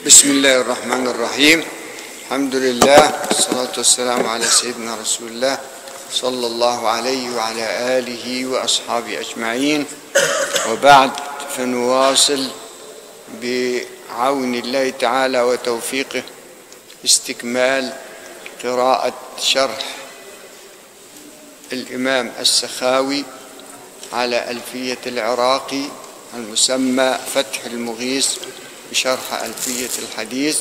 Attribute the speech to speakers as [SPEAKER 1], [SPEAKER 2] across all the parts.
[SPEAKER 1] بسم الله الرحمن الرحيم الحمد لله والصلاة والسلام على سيدنا رسول الله صلى الله عليه وعلى آله وأصحابه أجمعين وبعد فنواصل بعون الله تعالى وتوفيقه استكمال قراءة شرح الإمام السخاوي على ألفية العراقي المسمى فتح المغيث بشرح ألفية الحديث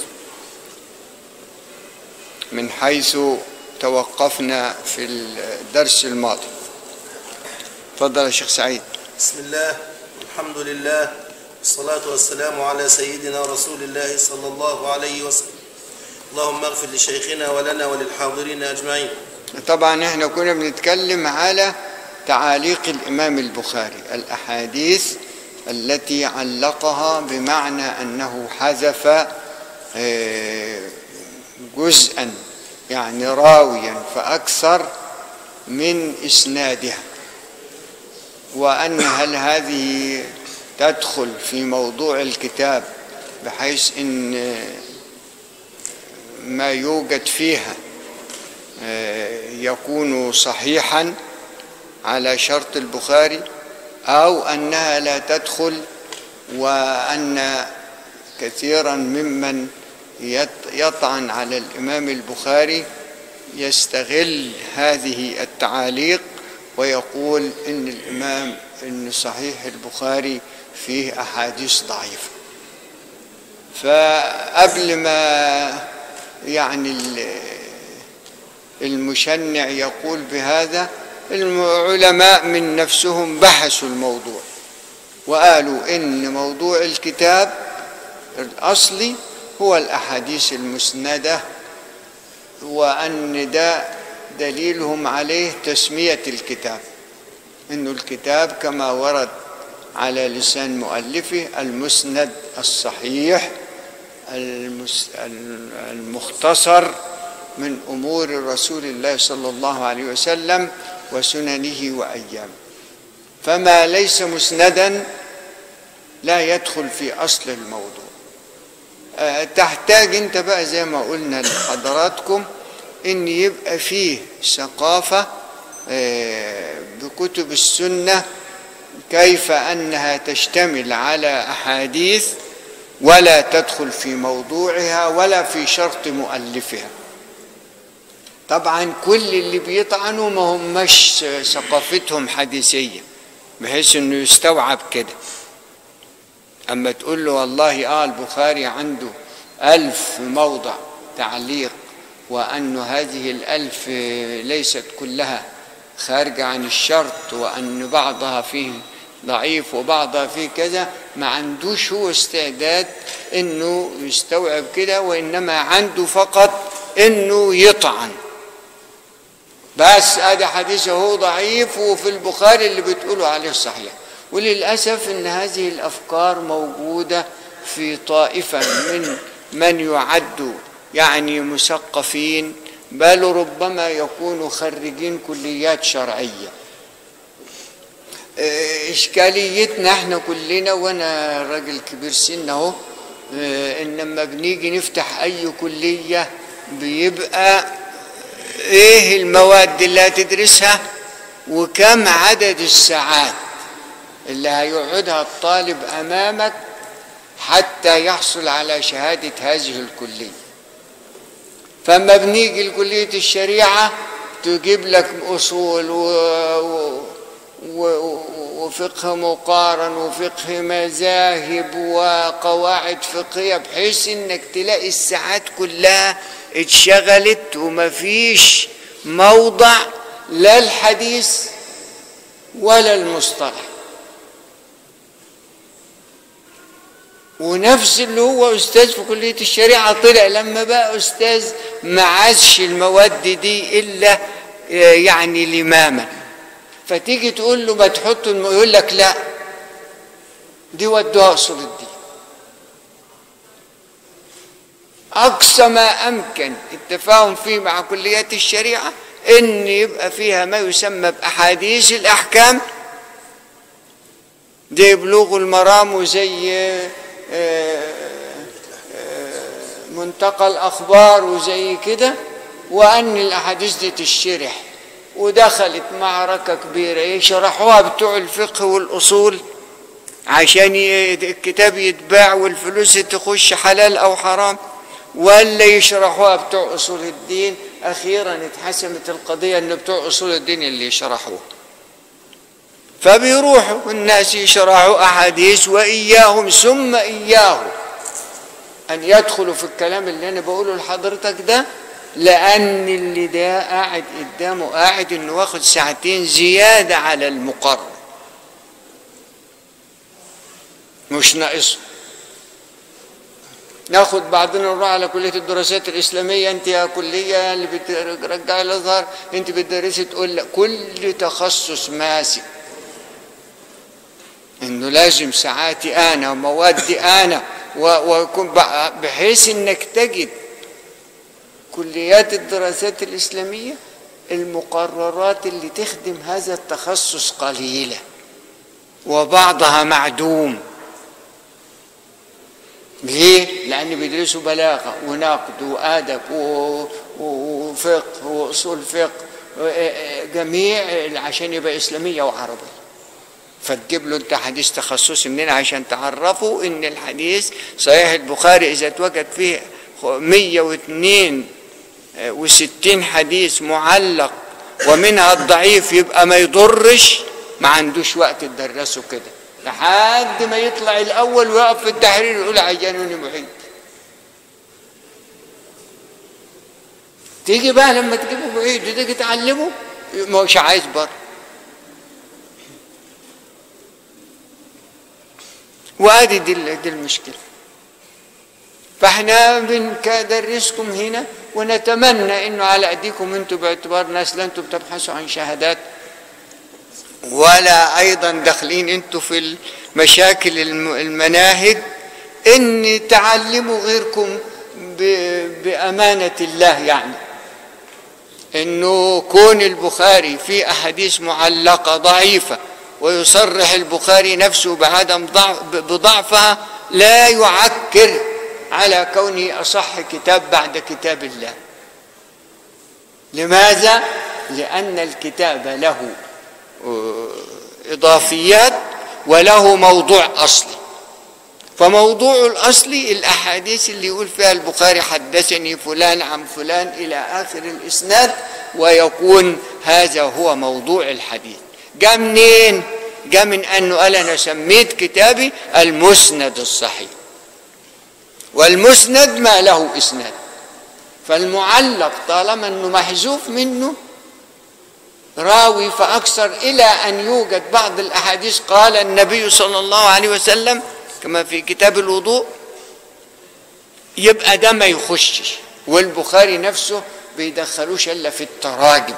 [SPEAKER 1] من حيث توقفنا في الدرس الماضي تفضل يا شيخ سعيد
[SPEAKER 2] بسم الله الحمد لله والصلاة والسلام على سيدنا رسول الله صلى الله عليه وسلم اللهم اغفر لشيخنا ولنا وللحاضرين أجمعين
[SPEAKER 1] طبعا احنا كنا بنتكلم على تعاليق الإمام البخاري الأحاديث التي علقها بمعنى أنه حذف جزءا يعني راويا فأكثر من إسنادها وأن هل هذه تدخل في موضوع الكتاب بحيث أن ما يوجد فيها يكون صحيحا على شرط البخاري أو أنها لا تدخل وأن كثيرا ممن يطعن على الإمام البخاري يستغل هذه التعاليق ويقول إن الإمام إن صحيح البخاري فيه أحاديث ضعيفة فقبل ما يعني المشنع يقول بهذا العلماء من نفسهم بحثوا الموضوع وقالوا إن موضوع الكتاب الأصلي هو الأحاديث المسندة وأن ده دليلهم عليه تسمية الكتاب إنه الكتاب كما ورد على لسان مؤلفه المسند الصحيح المختصر من أمور رسول الله صلى الله عليه وسلم وسننه وأيامه فما ليس مسندا لا يدخل في أصل الموضوع تحتاج انت بقى زي ما قلنا لحضراتكم ان يبقى فيه ثقافة بكتب السنة كيف انها تشتمل على احاديث ولا تدخل في موضوعها ولا في شرط مؤلفها طبعا كل اللي بيطعنوا ما هماش ثقافتهم حديثية بحيث انه يستوعب كده اما تقول له والله اه البخاري عنده ألف موضع تعليق وأن هذه الألف ليست كلها خارجة عن الشرط وأن بعضها فيه ضعيف وبعضها فيه كذا ما عندوش هو استعداد انه يستوعب كده وانما عنده فقط انه يطعن بس ادي حديث هو ضعيف وفي البخاري اللي بتقولوا عليه صحيح وللاسف ان هذه الافكار موجوده في طائفه من من يعد يعني مثقفين بل ربما يكونوا خريجين كليات شرعيه اشكاليتنا احنا كلنا وانا راجل كبير سن اهو ان لما بنيجي نفتح اي كليه بيبقى ايه المواد اللي هتدرسها وكم عدد الساعات اللي هيقعدها الطالب امامك حتى يحصل على شهاده هذه الكليه فما بنيجي لكليه الشريعه تجيب لك اصول و... و... وفقه مقارن وفقه مذاهب وقواعد فقهيه بحيث انك تلاقي الساعات كلها اتشغلت ومفيش موضع لا الحديث ولا المصطلح ونفس اللي هو استاذ في كليه الشريعه طلع لما بقى استاذ ما عادش المواد دي الا يعني لماما فتيجي تقول له ما تحط يقول لك لا دي ودوها اصول الدين اقصى ما امكن التفاهم فيه مع كليات الشريعه ان يبقى فيها ما يسمى باحاديث الاحكام زي بلوغ المرام وزي آه، آه، وانتقل اخبار وزي كده وان الاحاديث دي تشرح ودخلت معركه كبيره يشرحوها بتوع الفقه والاصول عشان ي- الكتاب يتباع والفلوس تخش حلال او حرام ولا يشرحوها بتوع اصول الدين اخيرا اتحسمت القضيه ان بتوع اصول الدين اللي يشرحوها فبيروحوا الناس يشرحوا احاديث واياهم ثم اياهم ان يدخلوا في الكلام اللي انا بقوله لحضرتك ده لان اللي ده قاعد قدامه قاعد انه واخد ساعتين زياده على المقرر مش ناقصه ناخد بعضنا نروح على كليه الدراسات الاسلاميه انت يا كليه اللي بترجعي الازهر انت بتدرسي تقول لا كل تخصص ماسك انه لازم ساعاتي انا وموادي انا و- ويكون بع- بحيث انك تجد كليات الدراسات الاسلاميه المقررات اللي تخدم هذا التخصص قليله وبعضها معدوم ليه؟ لأن بيدرسوا بلاغة ونقد وأدب و- و- وفقه وأصول فقه جميع عشان يبقى إسلامية وعربية فتجيب له انت حديث تخصصي منين عشان تعرفوا ان الحديث صحيح البخاري اذا اتوجد فيه 162 حديث معلق ومنها الضعيف يبقى ما يضرش ما عندوش وقت تدرسه كده لحد ما يطلع الاول ويقف في التحرير يقول عجانوني محيط تيجي بقى لما تجيبه بعيد وتيجي تعلمه مش عايز بره وادي دي, دي المشكله فاحنا بندرسكم هنا ونتمنى انه على ايديكم انتم باعتبار ناس لا انتم بتبحثوا عن شهادات ولا ايضا داخلين انتم في المشاكل الم- المناهج ان تعلموا غيركم ب- بامانه الله يعني انه كون البخاري في احاديث معلقه ضعيفه ويصرح البخاري نفسه بعدم ضعف بضعفها لا يعكر على كونه اصح كتاب بعد كتاب الله لماذا لان الكتاب له آه، اضافيات وله موضوع اصلي فموضوع الاصلي الاحاديث اللي يقول فيها البخاري حدثني فلان عن فلان الى اخر الاسناد ويكون هذا هو موضوع الحديث جاء منين جاء من انه قال انا سميت كتابي المسند الصحيح والمسند ما له اسناد فالمعلق طالما انه محذوف منه راوي فاكثر الى ان يوجد بعض الاحاديث قال النبي صلى الله عليه وسلم كما في كتاب الوضوء يبقى ده ما يخشش والبخاري نفسه بيدخلوش الا في التراجم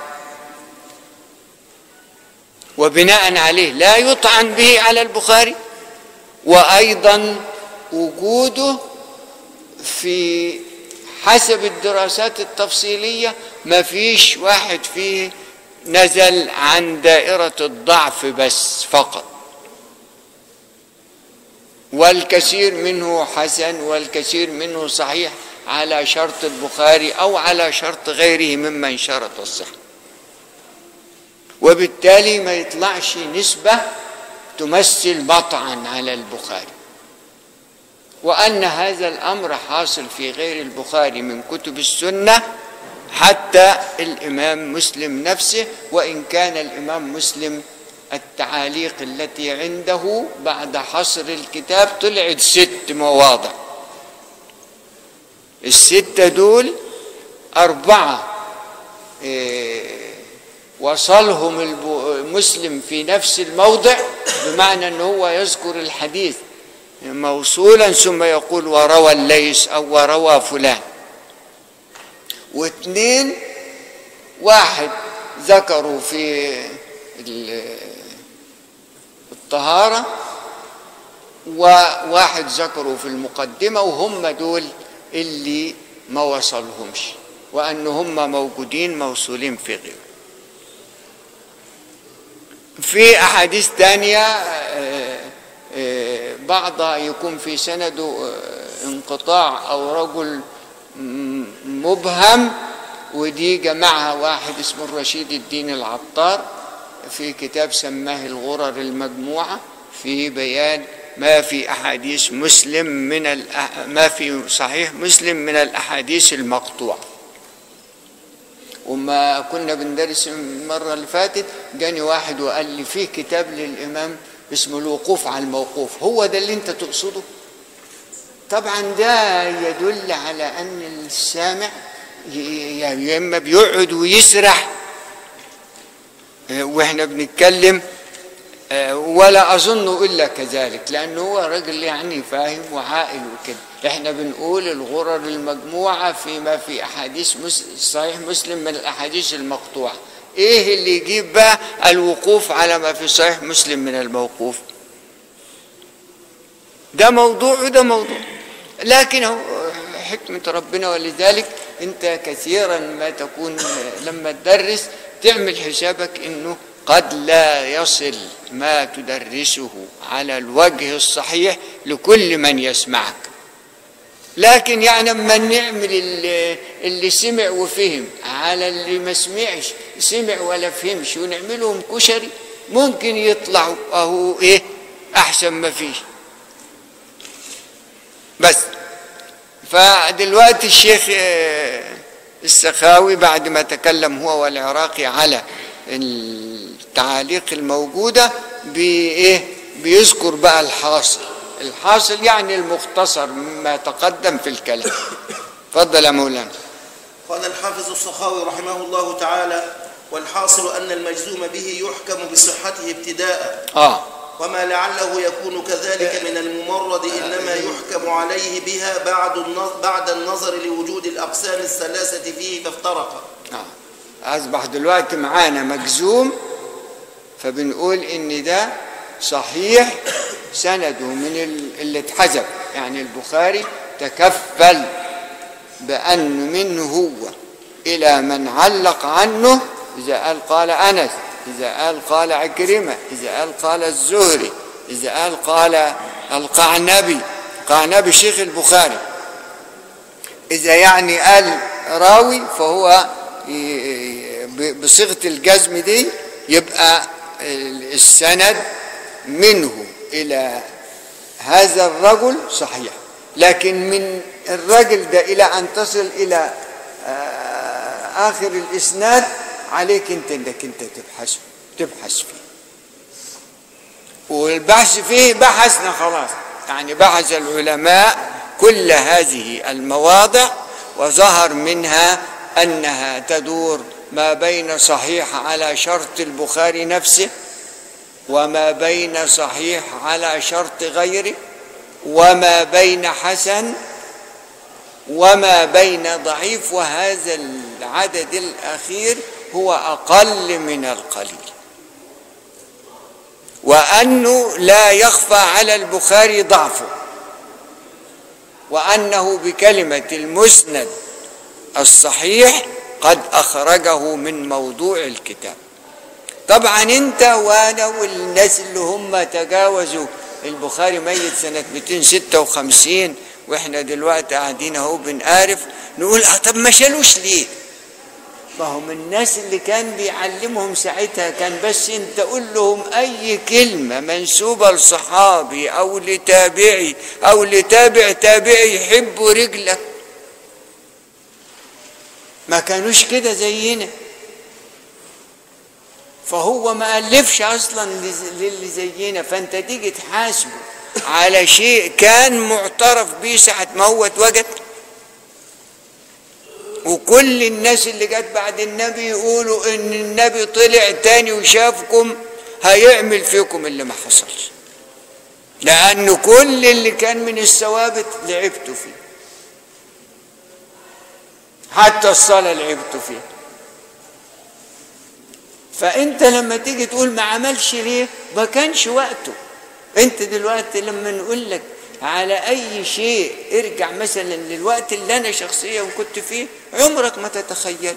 [SPEAKER 1] وبناء عليه لا يطعن به على البخاري وايضا وجوده في حسب الدراسات التفصيليه ما فيش واحد فيه نزل عن دائره الضعف بس فقط والكثير منه حسن والكثير منه صحيح على شرط البخاري او على شرط غيره ممن شرط الصحه وبالتالي ما يطلعش نسبه تمثل مطعن على البخاري وان هذا الامر حاصل في غير البخاري من كتب السنه حتى الامام مسلم نفسه وان كان الامام مسلم التعاليق التي عنده بعد حصر الكتاب طلعت ست مواضع الستة دول أربعة إيه وصلهم المسلم في نفس الموضع بمعنى أنه هو يذكر الحديث موصولا ثم يقول وروى الليث أو وروى فلان واثنين واحد ذكروا في الطهارة وواحد ذكروا في المقدمة وهم دول اللي ما وصلهمش وأن هم موجودين موصولين في غيره في أحاديث تانية بعضها يكون في سنده انقطاع أو رجل م- مبهم ودي جمعها واحد اسمه الرشيد الدين العطار في كتاب سماه الغرر المجموعة في بيان ما في أحاديث مسلم من الأح... ما في صحيح مسلم من الأحاديث المقطوعة وما كنا بندرس المرة اللي فاتت جاني واحد وقال لي في كتاب للإمام اسمه الوقوف على الموقوف هو ده اللي انت تقصده طبعا ده يدل على ان السامع ي- يعني يا اما بيقعد ويسرح آه، واحنا بنتكلم آه، ولا اظنه الا كذلك لانه هو راجل يعني فاهم وعاقل وكده احنا بنقول الغرر المجموعه فيما في احاديث مس... صحيح مسلم من الاحاديث المقطوعه ايه اللي يجيب بقى الوقوف على ما في صحيح مسلم من الموقوف ده موضوع وده موضوع لكن هو حكمة ربنا ولذلك انت كثيرا ما تكون لما تدرس تعمل حسابك انه قد لا يصل ما تدرسه على الوجه الصحيح لكل من يسمعك لكن يعني اما نعمل اللي, اللي سمع وفهم على اللي ما سمعش سمع ولا فهمش ونعملهم كشري ممكن يطلعوا اهو ايه احسن ما فيه بس فدلوقتي الشيخ آه، السخاوي بعد ما تكلم هو والعراقي على التعاليق الموجودة بإيه بيذكر بقى الحاصل الحاصل يعني المختصر مما تقدم في الكلام تفضل يا مولانا
[SPEAKER 2] قال الحافظ السخاوي رحمه الله تعالى والحاصل أن المجزوم به يحكم بصحته ابتداء
[SPEAKER 1] اه
[SPEAKER 2] وما لعله يكون كذلك من الممرض إنما يحكم عليه بها بعد النظر, بعد النظر لوجود الأقسام الثلاثة فيه فافترق
[SPEAKER 1] آه. أصبح دلوقتي معانا مجزوم فبنقول إن ده صحيح سنده من ال- اللي اتحذف يعني البخاري تكفل بأن منه هو إلى من علق عنه إذا قال قال أنس إذا قال قال عكرمة إذا قال قال الزهري إذا قال قال القعنبي قعنبي شيخ البخاري إذا يعني قال راوي فهو ي- ب- بصيغة الجزم دي يبقى السند منه إلى هذا الرجل صحيح لكن من الرجل ده إلى أن تصل إلى آه، آخر الإسناد عليك أنت أنك أنت تبحث تبحث فيه والبحث فيه بحثنا خلاص يعني بحث العلماء كل هذه المواضع وظهر منها أنها تدور ما بين صحيح على شرط البخاري نفسه وما بين صحيح على شرط غيره وما بين حسن وما بين ضعيف وهذا العدد الأخير هو أقل من القليل وأنه لا يخفى على البخاري ضعفه وأنه بكلمة المسند الصحيح قد أخرجه من موضوع الكتاب طبعا انت وانا والناس اللي هم تجاوزوا البخاري ميت سنة 256 واحنا دلوقتي قاعدين اهو بنعرف نقول اه طب ما شالوش ليه ما هم الناس اللي كان بيعلمهم ساعتها كان بس انت قول لهم اي كلمة منسوبة لصحابي او لتابعي او لتابع تابعي يحبوا رجلك ما كانوش كده زينا فهو ما ألفش أصلا لز- للي زينا فأنت تيجي تحاسبه على شيء كان معترف به ساعة ما هو اتوجد وكل الناس اللي جت بعد النبي يقولوا ان النبي طلع تاني وشافكم هيعمل فيكم اللي ما حصلش لأن كل اللي كان من الثوابت لعبتوا فيه حتى الصلاة لعبتوا فيها فانت لما تيجي تقول ما عملش ليه ما كانش وقته انت دلوقتي لما نقول لك على اي شيء ارجع مثلا للوقت اللي انا شخصيا كنت فيه عمرك ما تتخيل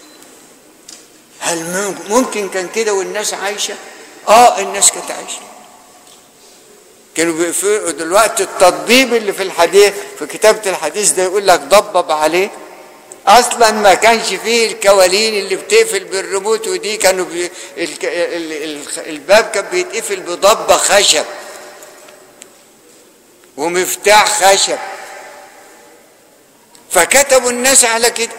[SPEAKER 1] هل مم- ممكن كان كده والناس عايشه اه الناس كانت عايشه كانوا بيقفلوا دلوقتي التطبيب اللي في الحديث في كتابة الحديث ده يقول لك ضبب عليه اصلا ما كانش فيه الكوالين اللي بتقفل بالريموت ودي كانوا بي الك... ال... ال... الباب كان بيتقفل بضبة خشب ومفتاح خشب فكتبوا الناس على كده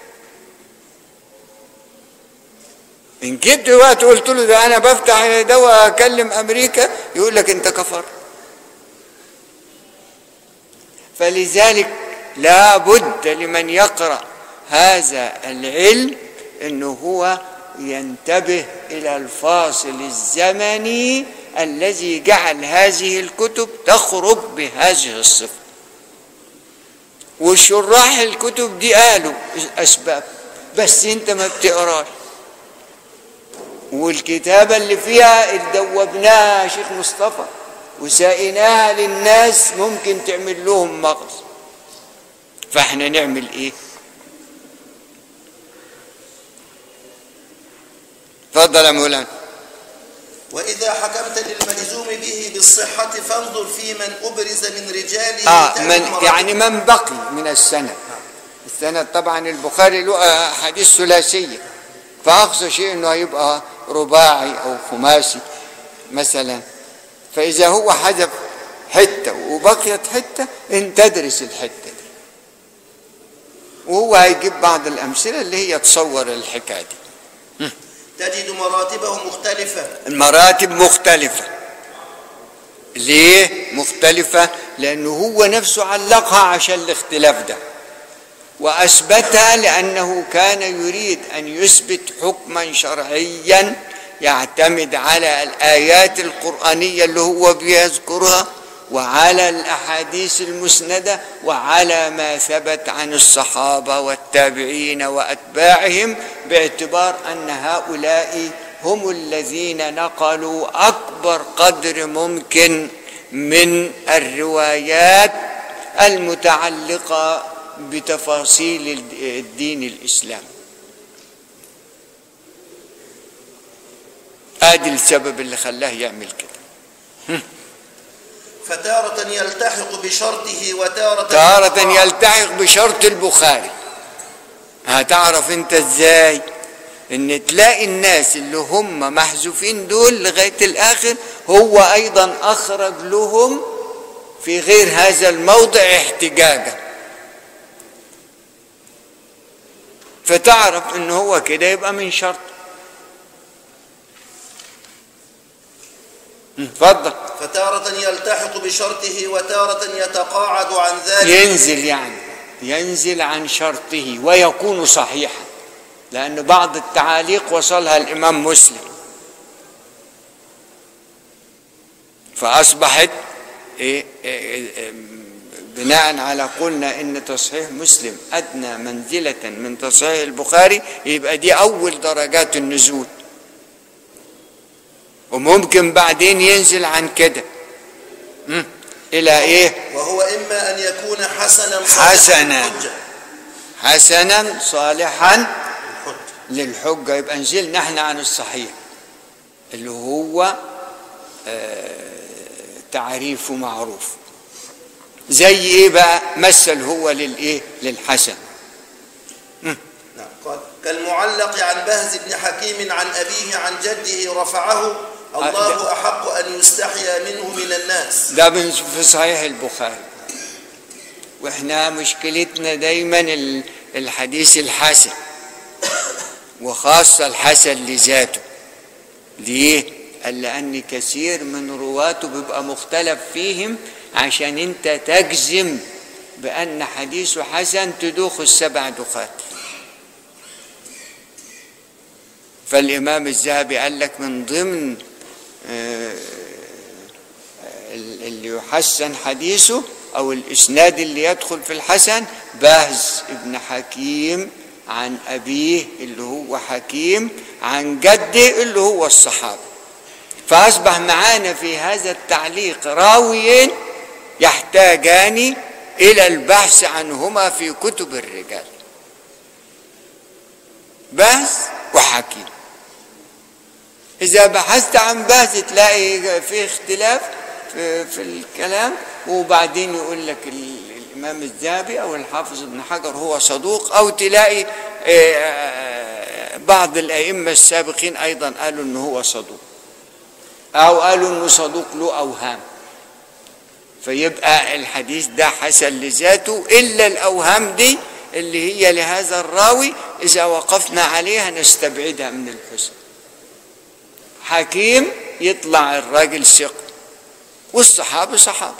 [SPEAKER 1] ان جيت دلوقتي قلت له ده انا بفتح ده واكلم امريكا يقول لك انت كفر فلذلك لا بد لمن يقرا هذا العلم انه هو ينتبه الى الفاصل الزمني الذي جعل هذه الكتب تخرج بهذه الصفه وشراح الكتب دي قالوا اسباب بس انت ما بتقراش والكتابه اللي فيها اتدوبناها يا شيخ مصطفى وسائناها للناس ممكن تعمل لهم مغص فاحنا نعمل ايه تفضل يا مولانا
[SPEAKER 2] وإذا حكمت للمجزوم به بالصحة فانظر في من أبرز من رجاله
[SPEAKER 1] اه
[SPEAKER 2] تأتي
[SPEAKER 1] من
[SPEAKER 2] المراتب.
[SPEAKER 1] يعني من بقي من السند السند طبعا البخاري له حديث ثلاثيه فاقصى شيء انه هيبقى رباعي او خماسي مثلا فاذا هو حذف حته وبقيت حته انت تدرس الحته دي وهو هيجيب بعض الامثله اللي هي تصور الحكايه دي
[SPEAKER 2] تجد مراتبه مختلفة
[SPEAKER 1] المراتب مختلفة ليه مختلفة لأنه هو نفسه علقها عشان الاختلاف ده وأثبتها لأنه كان يريد أن يثبت حكما شرعيا يعتمد على الآيات القرآنية اللي هو بيذكرها وعلى الأحاديث المسندة وعلى ما ثبت عن الصحابة والتابعين وأتباعهم باعتبار أن هؤلاء هم الذين نقلوا أكبر قدر ممكن من الروايات المتعلقة بتفاصيل الدين الإسلامي ادي السبب اللي خلاه يعمل كده
[SPEAKER 2] فتارة يلتحق بشرطه وتارة
[SPEAKER 1] تارة
[SPEAKER 2] يقع.
[SPEAKER 1] يلتحق بشرط البخاري هتعرف انت ازاي ان تلاقي الناس اللي هم محذوفين دول لغاية الاخر هو ايضا اخرج لهم في غير هذا الموضع احتجاجا فتعرف ان هو كده يبقى من شرط اتفضل
[SPEAKER 2] فتارة يلتحق بشرطه وتارة يتقاعد عن ذلك
[SPEAKER 1] ينزل يعني ينزل عن شرطه ويكون صحيحا لأن بعض التعاليق وصلها الإمام مسلم فأصبحت إيه إيه إيه بناء على قلنا إن تصحيح مسلم أدنى منزلة من تصحيح البخاري يبقى دي أول درجات النزول وممكن بعدين ينزل عن كده مم. إلى إيه
[SPEAKER 2] وهو إما أن يكون حسنا صالحاً
[SPEAKER 1] حسناً.
[SPEAKER 2] للحجة.
[SPEAKER 1] حسنا صالحا
[SPEAKER 2] الحجة.
[SPEAKER 1] للحجة يبقى نزلنا احنا عن الصحيح اللي هو آه، تعريفه معروف زي ايه بقى مثل هو للايه للحسن
[SPEAKER 2] نعم قال كالمعلق عن بهز بن حكيم عن أبيه عن جده رفعه الله أحق أن يستحيا منه من الناس
[SPEAKER 1] ده من في صحيح البخاري واحنا مشكلتنا دايما ال- الحديث الحسن وخاصة الحسن لذاته ليه؟ قال لأن كثير من رواته بيبقى مختلف فيهم عشان انت تجزم بأن حديثه حسن تدوخ السبع دخات فالإمام الذهبي قال لك من ضمن آه، اللي يحسن حديثه او الاسناد اللي يدخل في الحسن بهز ابن حكيم عن ابيه اللي هو حكيم عن جده اللي هو الصحابه فاصبح معانا في هذا التعليق راويين يحتاجان الى البحث عنهما في كتب الرجال بهز وحكيم إذا بحثت عن بهز تلاقي في اختلاف في, في الكلام وبعدين يقول لك ال- الامام الذهبي او الحافظ ابن حجر هو صدوق او تلاقي آه، بعض الائمه السابقين ايضا قالوا انه هو صدوق او قالوا انه صدوق له اوهام فيبقى الحديث ده حسن لذاته الا الاوهام دي اللي هي لهذا الراوي اذا وقفنا عليها نستبعدها من الحسن حكيم يطلع الراجل ثقه والصحابه صحابه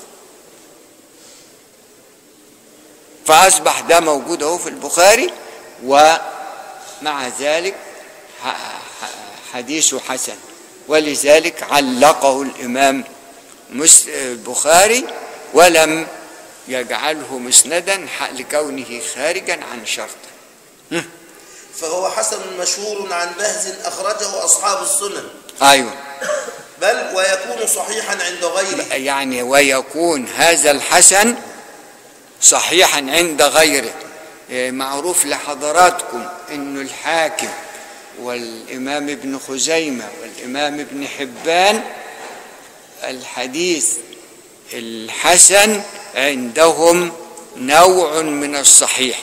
[SPEAKER 1] فاصبح ده موجود اهو في البخاري ومع ذلك ح- ح- حديثه حسن ولذلك علقه الامام مس- البخاري ولم يجعله مسندا ح- لكونه خارجا عن شرطه
[SPEAKER 2] فهو حسن مشهور عن بهز أخرجه أصحاب السنن
[SPEAKER 1] ايوه
[SPEAKER 2] بل ويكون صحيحا عند غيره
[SPEAKER 1] يعني ويكون هذا الحسن صحيحا عند غيره إيه، معروف لحضراتكم انه الحاكم والامام ابن خزيمه والامام ابن حبان الحديث الحسن عندهم نوع من الصحيح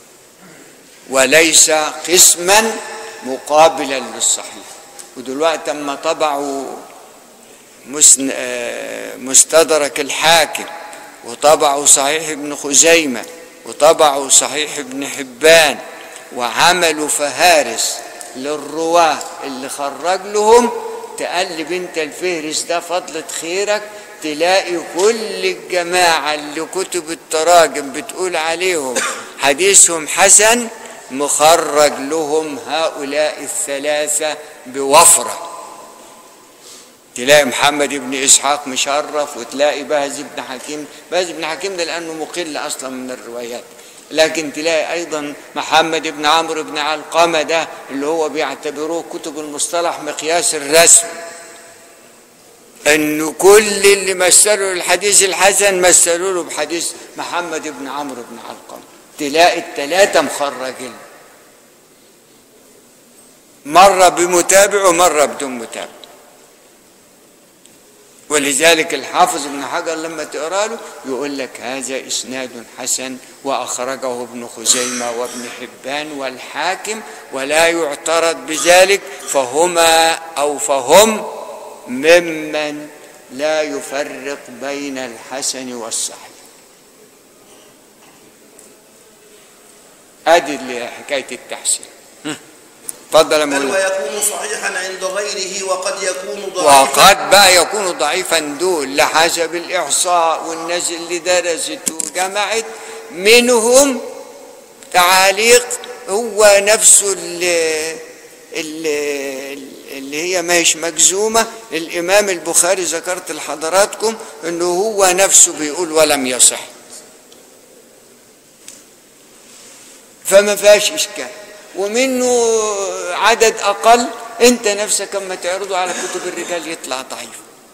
[SPEAKER 1] وليس قسما مقابلا للصحيح ودلوقتي اما طبعوا مسن- آه، مستدرك الحاكم وطبعوا صحيح ابن خزيمة وطبعوا صحيح ابن حبان وعملوا فهارس للرواة اللي خرج لهم تقلب انت الفهرس ده فضلة خيرك تلاقي كل الجماعة اللي كتب التراجم بتقول عليهم حديثهم حسن مخرج لهم هؤلاء الثلاثة بوفره تلاقي محمد بن اسحاق مشرف وتلاقي بهز بن حكيم بهز بن حكيم ده لانه مقل اصلا من الروايات لكن تلاقي ايضا محمد بن عمرو بن علقمه ده اللي هو بيعتبروه كتب المصطلح مقياس الرسم انه كل اللي مثلوا الحديث الحسن مثلوا له بحديث محمد بن عمرو بن علقمه تلاقي الثلاثه مخرجين مره بمتابع ومره بدون متابع ولذلك الحافظ ابن حجر لما تقرا له يقول لك هذا اسناد حسن واخرجه ابن خزيمه وابن حبان والحاكم ولا يعترض بذلك فهما او فهم ممن لا يفرق بين الحسن والصحيح ادي اللي حكايه التحسين هم. اتفضل يا
[SPEAKER 2] بل
[SPEAKER 1] مولانا
[SPEAKER 2] ويكون صحيحا عند غيره وقد يكون ضعيفا
[SPEAKER 1] وقد بقى يكون ضعيفا دول لحسب الإحصاء والناس اللي درست وجمعت منهم تعاليق هو نفسه اللي, اللي, اللي هي ماهيش مجزومة الإمام البخاري ذكرت لحضراتكم أنه هو نفسه بيقول ولم يصح فما فيهاش إشكال ومنه عدد أقل أنت نفسك اما تعرضه على كتب الرجال يطلع ضعيف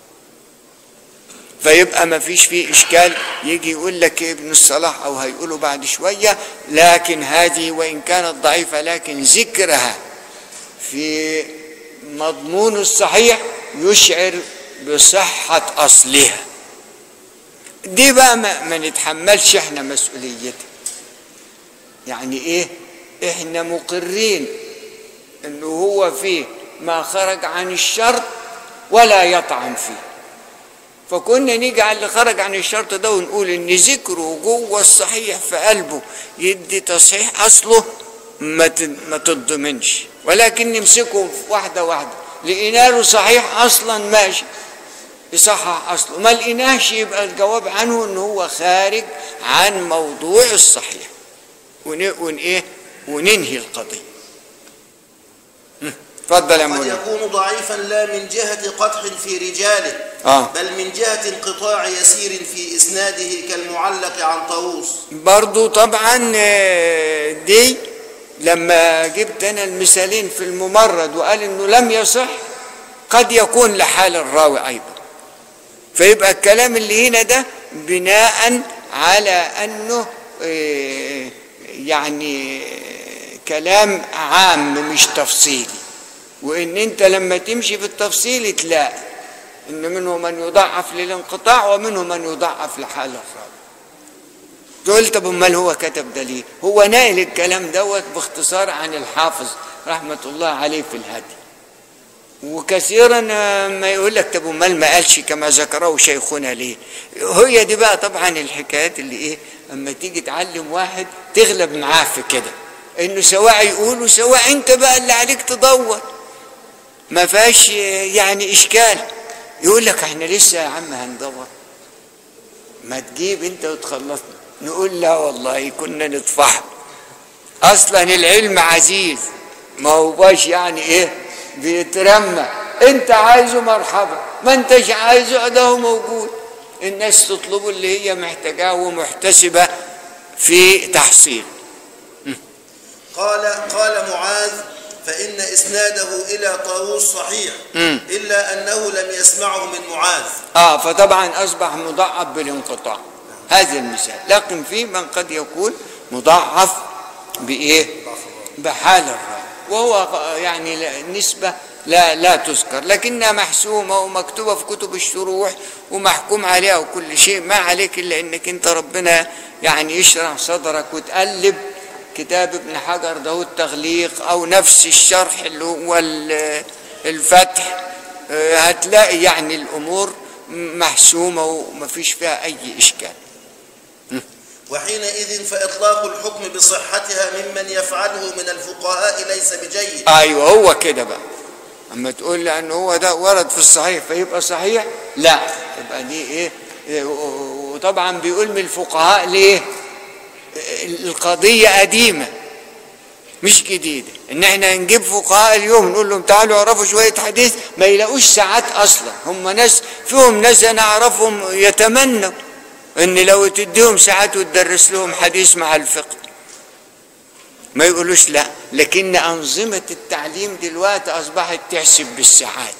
[SPEAKER 1] فيبقى ما فيش فيه إشكال يجي يقول لك ابن الصلاح أو هيقوله بعد شوية لكن هذه وإن كانت ضعيفة لكن ذكرها في مضمون الصحيح يشعر بصحة أصلها دي بقى ما, ما نتحملش احنا مسؤوليتها يعني ايه احنا مقرين انه هو فيه ما خرج عن الشرط ولا يطعن فيه فكنا نيجي على اللي خرج عن الشرط ده ونقول ان ذكره جوه الصحيح في قلبه يدي تصحيح اصله ما تد- ما تضمنش ولكن نمسكه واحده واحده لقينا له صحيح اصلا ماشي يصحح اصله ما لقيناش يبقى الجواب عنه ان هو خارج عن موضوع الصحيح ون ون ايه وننهي القضيه هم. اتفضل يا
[SPEAKER 2] قد
[SPEAKER 1] مولانا
[SPEAKER 2] يكون ضعيفا لا من جهة قدح في رجاله
[SPEAKER 1] اه
[SPEAKER 2] بل من جهة انقطاع يسير في إسناده كالمعلق عن طاووس
[SPEAKER 1] برضو طبعا آه، دي لما جبت انا المثالين في الممرد وقال انه لم يصح قد يكون لحال الراوي ايضا فيبقى الكلام اللي هنا ده بناء على انه آه، يعني آه، كلام عام مش تفصيلي وان انت لما تمشي في التفصيل تلاقي ان منهم من يضعف للانقطاع ومنهم من يضعف لحال الرابع تقول طب امال هو كتب ده ليه هو ناقل الكلام دوت باختصار عن الحافظ رحمه الله عليه في الهدي وكثيرا ما يقول لك طب امال ما قالش كما ذكره شيخنا ليه هي دي بقى طبعا الحكايات اللي ايه اما تيجي تعلم واحد تغلب معاه في كده انه سواء يقول وسواء انت بقى اللي عليك تدور ما فيهاش يعني اشكال يقول لك احنا لسه يا عم هندور ما تجيب انت وتخلصنا نقول لا والله كنا نطفح اصلا العلم عزيز ما هوش يعني ايه بيترمى انت عايزه مرحبا ما انتش عايزه ده هو موجود الناس تطلبه اللي هي محتاجاه ومحتسبه في تحصيل
[SPEAKER 2] قال قال معاذ فإن إسناده إلى طاووس صحيح
[SPEAKER 1] مم.
[SPEAKER 2] إلا أنه لم يسمعه من معاذ
[SPEAKER 1] اه فطبعا اصبح مضاعف بالانقطاع هذا المثال لكن في من قد يكون مضاعف بايه بحال الراء وهو يعني لا- نسبه لا لا تذكر لكنها محسومه ومكتوبه في كتب الشروح ومحكوم عليها وكل شيء ما عليك الا انك انت ربنا يعني يشرح صدرك وتقلب كتاب ابن حجر ده هو التغليق او نفس الشرح اللي هو ال- الفتح آه، هتلاقي يعني الامور محسومه ومفيش فيها اي اشكال
[SPEAKER 2] وحينئذ فإطلاق الحكم بصحتها ممن يفعله من الفقهاء ليس بجيد
[SPEAKER 1] ايوه هو كده بقى اما تقول لان هو ده ورد في الصحيح فيبقى صحيح لا يبقى دي ايه إيه، و- وطبعا بيقول من الفقهاء ليه القضيه قديمه مش جديده ان احنا نجيب فقهاء اليوم نقول لهم تعالوا اعرفوا شويه حديث ما يلاقوش ساعات اصلا هم ناس فيهم ناس انا اعرفهم يتمنوا ان لو تديهم ساعات وتدرس لهم حديث مع الفقه ما يقولوش لا لكن أنظمة التعليم دلوقتي أصبحت تحسب بالساعات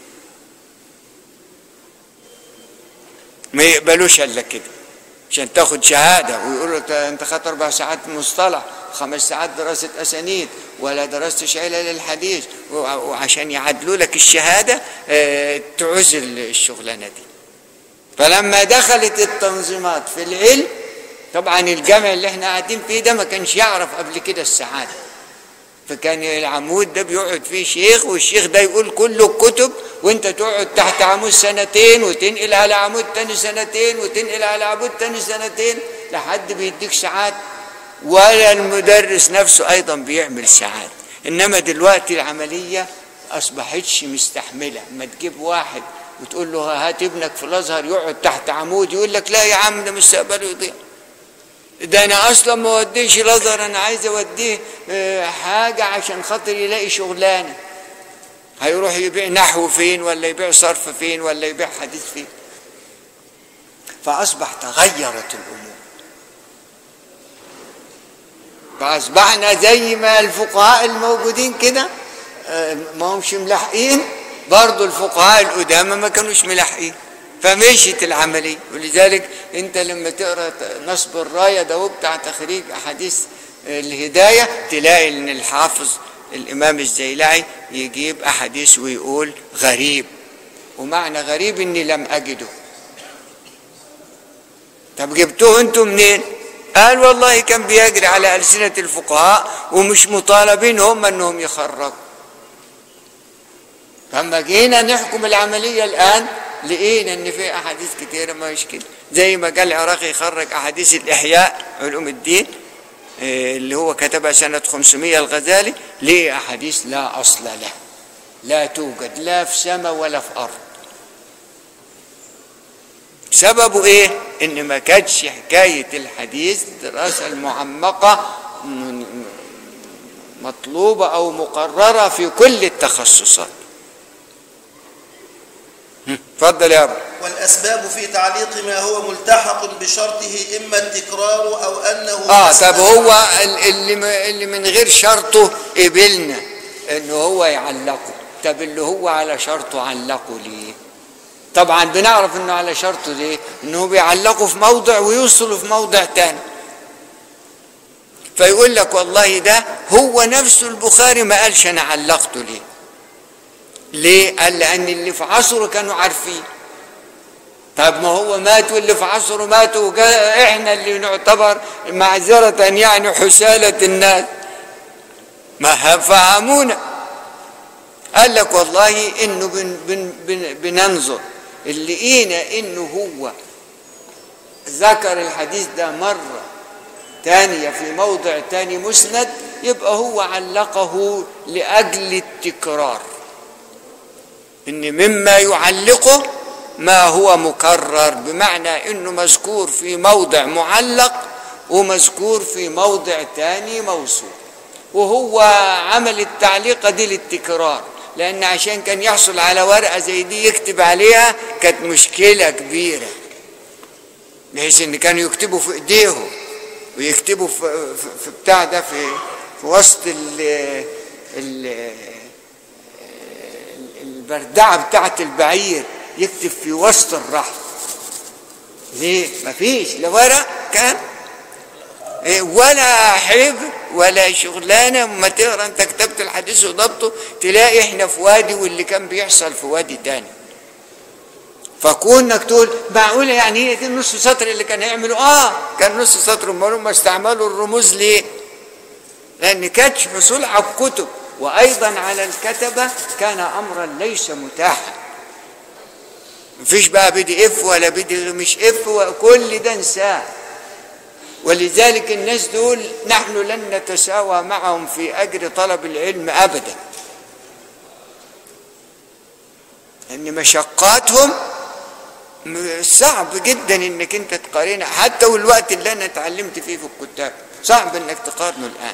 [SPEAKER 1] ما يقبلوش إلا كده عشان تاخد شهادة ويقولوا ت- أنت خدت أربع ساعات مصطلح خمس ساعات دراسة أسانيد ولا درستش علل الحديث وع- وعشان يعدلوا لك الشهادة آه، تعزل الشغلانة دي فلما دخلت التنظيمات في العلم طبعا الجامع اللي احنا قاعدين فيه ده ما كانش يعرف قبل كده السعاده فكان العمود ده بيقعد فيه شيخ والشيخ ده يقول كله الكتب وانت تقعد تحت عمود سنتين وتنقل على عمود تاني سنتين وتنقل على عمود تاني سنتين لحد بيديك ساعات ولا المدرس نفسه ايضا بيعمل ساعات انما دلوقتي العمليه اصبحتش مستحمله ما تجيب واحد وتقول له هات ابنك في الازهر يقعد تحت عمود يقول لك لا يا عم ده مستقبله يضيع ده انا اصلا ما اوديش الازهر انا عايز اوديه آه، حاجه عشان خاطر يلاقي شغلانه هيروح يبيع نحو فين ولا يبيع صرف فين ولا يبيع حديث فين فاصبح تغيرت الامور فاصبحنا زي ما الفقهاء الموجودين كده آه، ما همش ملاحقين برضو الفقهاء القدامى ما كانوش ملاحقين فمشيت العملية ولذلك انت لما تقرا نصب الراية ده هو بتاع تخريج احاديث الهداية تلاقي ان الحافظ الامام الزيلعي يجيب احاديث ويقول غريب ومعنى غريب اني لم اجده طب جبتوه انتم منين قال والله كان بيجري على ألسنة الفقهاء ومش مطالبين هم انهم يخرجوا فلما جينا نحكم العملية الآن لقينا ان في احاديث كتيرة ما هيش كده زي ما قال العراقي يخرج احاديث الاحياء علوم الدين آه، اللي هو كتبها سنة 500 الغزالي ليه احاديث لا اصل لها لا توجد لا في سماء ولا في ارض سببه ايه ان ما كانتش حكاية الحديث الدراسة المعمقة م- م- مطلوبة او مقررة في كل التخصصات هم، اتفضل يا ابو
[SPEAKER 2] والأسباب في تعليق ما هو ملتحق بشرطه إما التكرار أو أنه
[SPEAKER 1] اه
[SPEAKER 2] حسب
[SPEAKER 1] طب هو ال- اللي م- اللي من غير شرطه قبلنا انه هو يعلقه طب اللي هو على شرطه علقه ليه طبعا بنعرف انه على شرطه ليه انه بيعلقه في موضع ويوصله في موضع تاني فيقول لك والله ده هو نفسه البخاري ما قالش انا علقته ليه ليه قال لان اللي في عصره كانوا عارفين طب ما هو مات واللي في عصره ماتوا وجا- احنا اللي نعتبر معذرة يعني حسالة الناس ما فهمونا قال لك والله انه بن بن بن بننظر اللي لقينا انه هو ذكر الحديث ده مرة تانية في موضع تاني مسند يبقى هو علقه لأجل التكرار إن مما يعلقه ما هو مكرر بمعنى إنه مذكور في موضع معلق ومذكور في موضع تاني موصول وهو عمل التعليقة دي للتكرار لأن عشان كان يحصل على ورقة زي دي يكتب عليها كانت مشكلة كبيرة بحيث ان كانوا يكتبوا في ايديهم ويكتبوا في, في, في بتاع ده في في وسط ال ال البردعه بتاعت البعير يكتب في وسط الرحل ليه مفيش لا ورق كان إيه، ولا حبر ولا شغلانه ما تقرا انت كتبت الحديث وضبطه تلاقي احنا في وادي واللي كان بيحصل في وادي تاني فكونك تقول معقوله يعني هي دي النص سطر اللي كان هيعملوا اه كان نص سطر امال هم استعملوا الرموز ليه؟ لان كانتش حصول على الكتب وايضا على الكتبه كان امرا ليس متاحا مفيش بقى بي دي اف ولا بي دي مش اف وكل ده انساه ولذلك الناس دول نحن لن نتساوى معهم في اجر طلب العلم ابدا ان مشقاتهم م- صعب جدا انك انت تقارنها حتى والوقت اللي انا اتعلمت فيه في الكتاب صعب انك تقارنه الان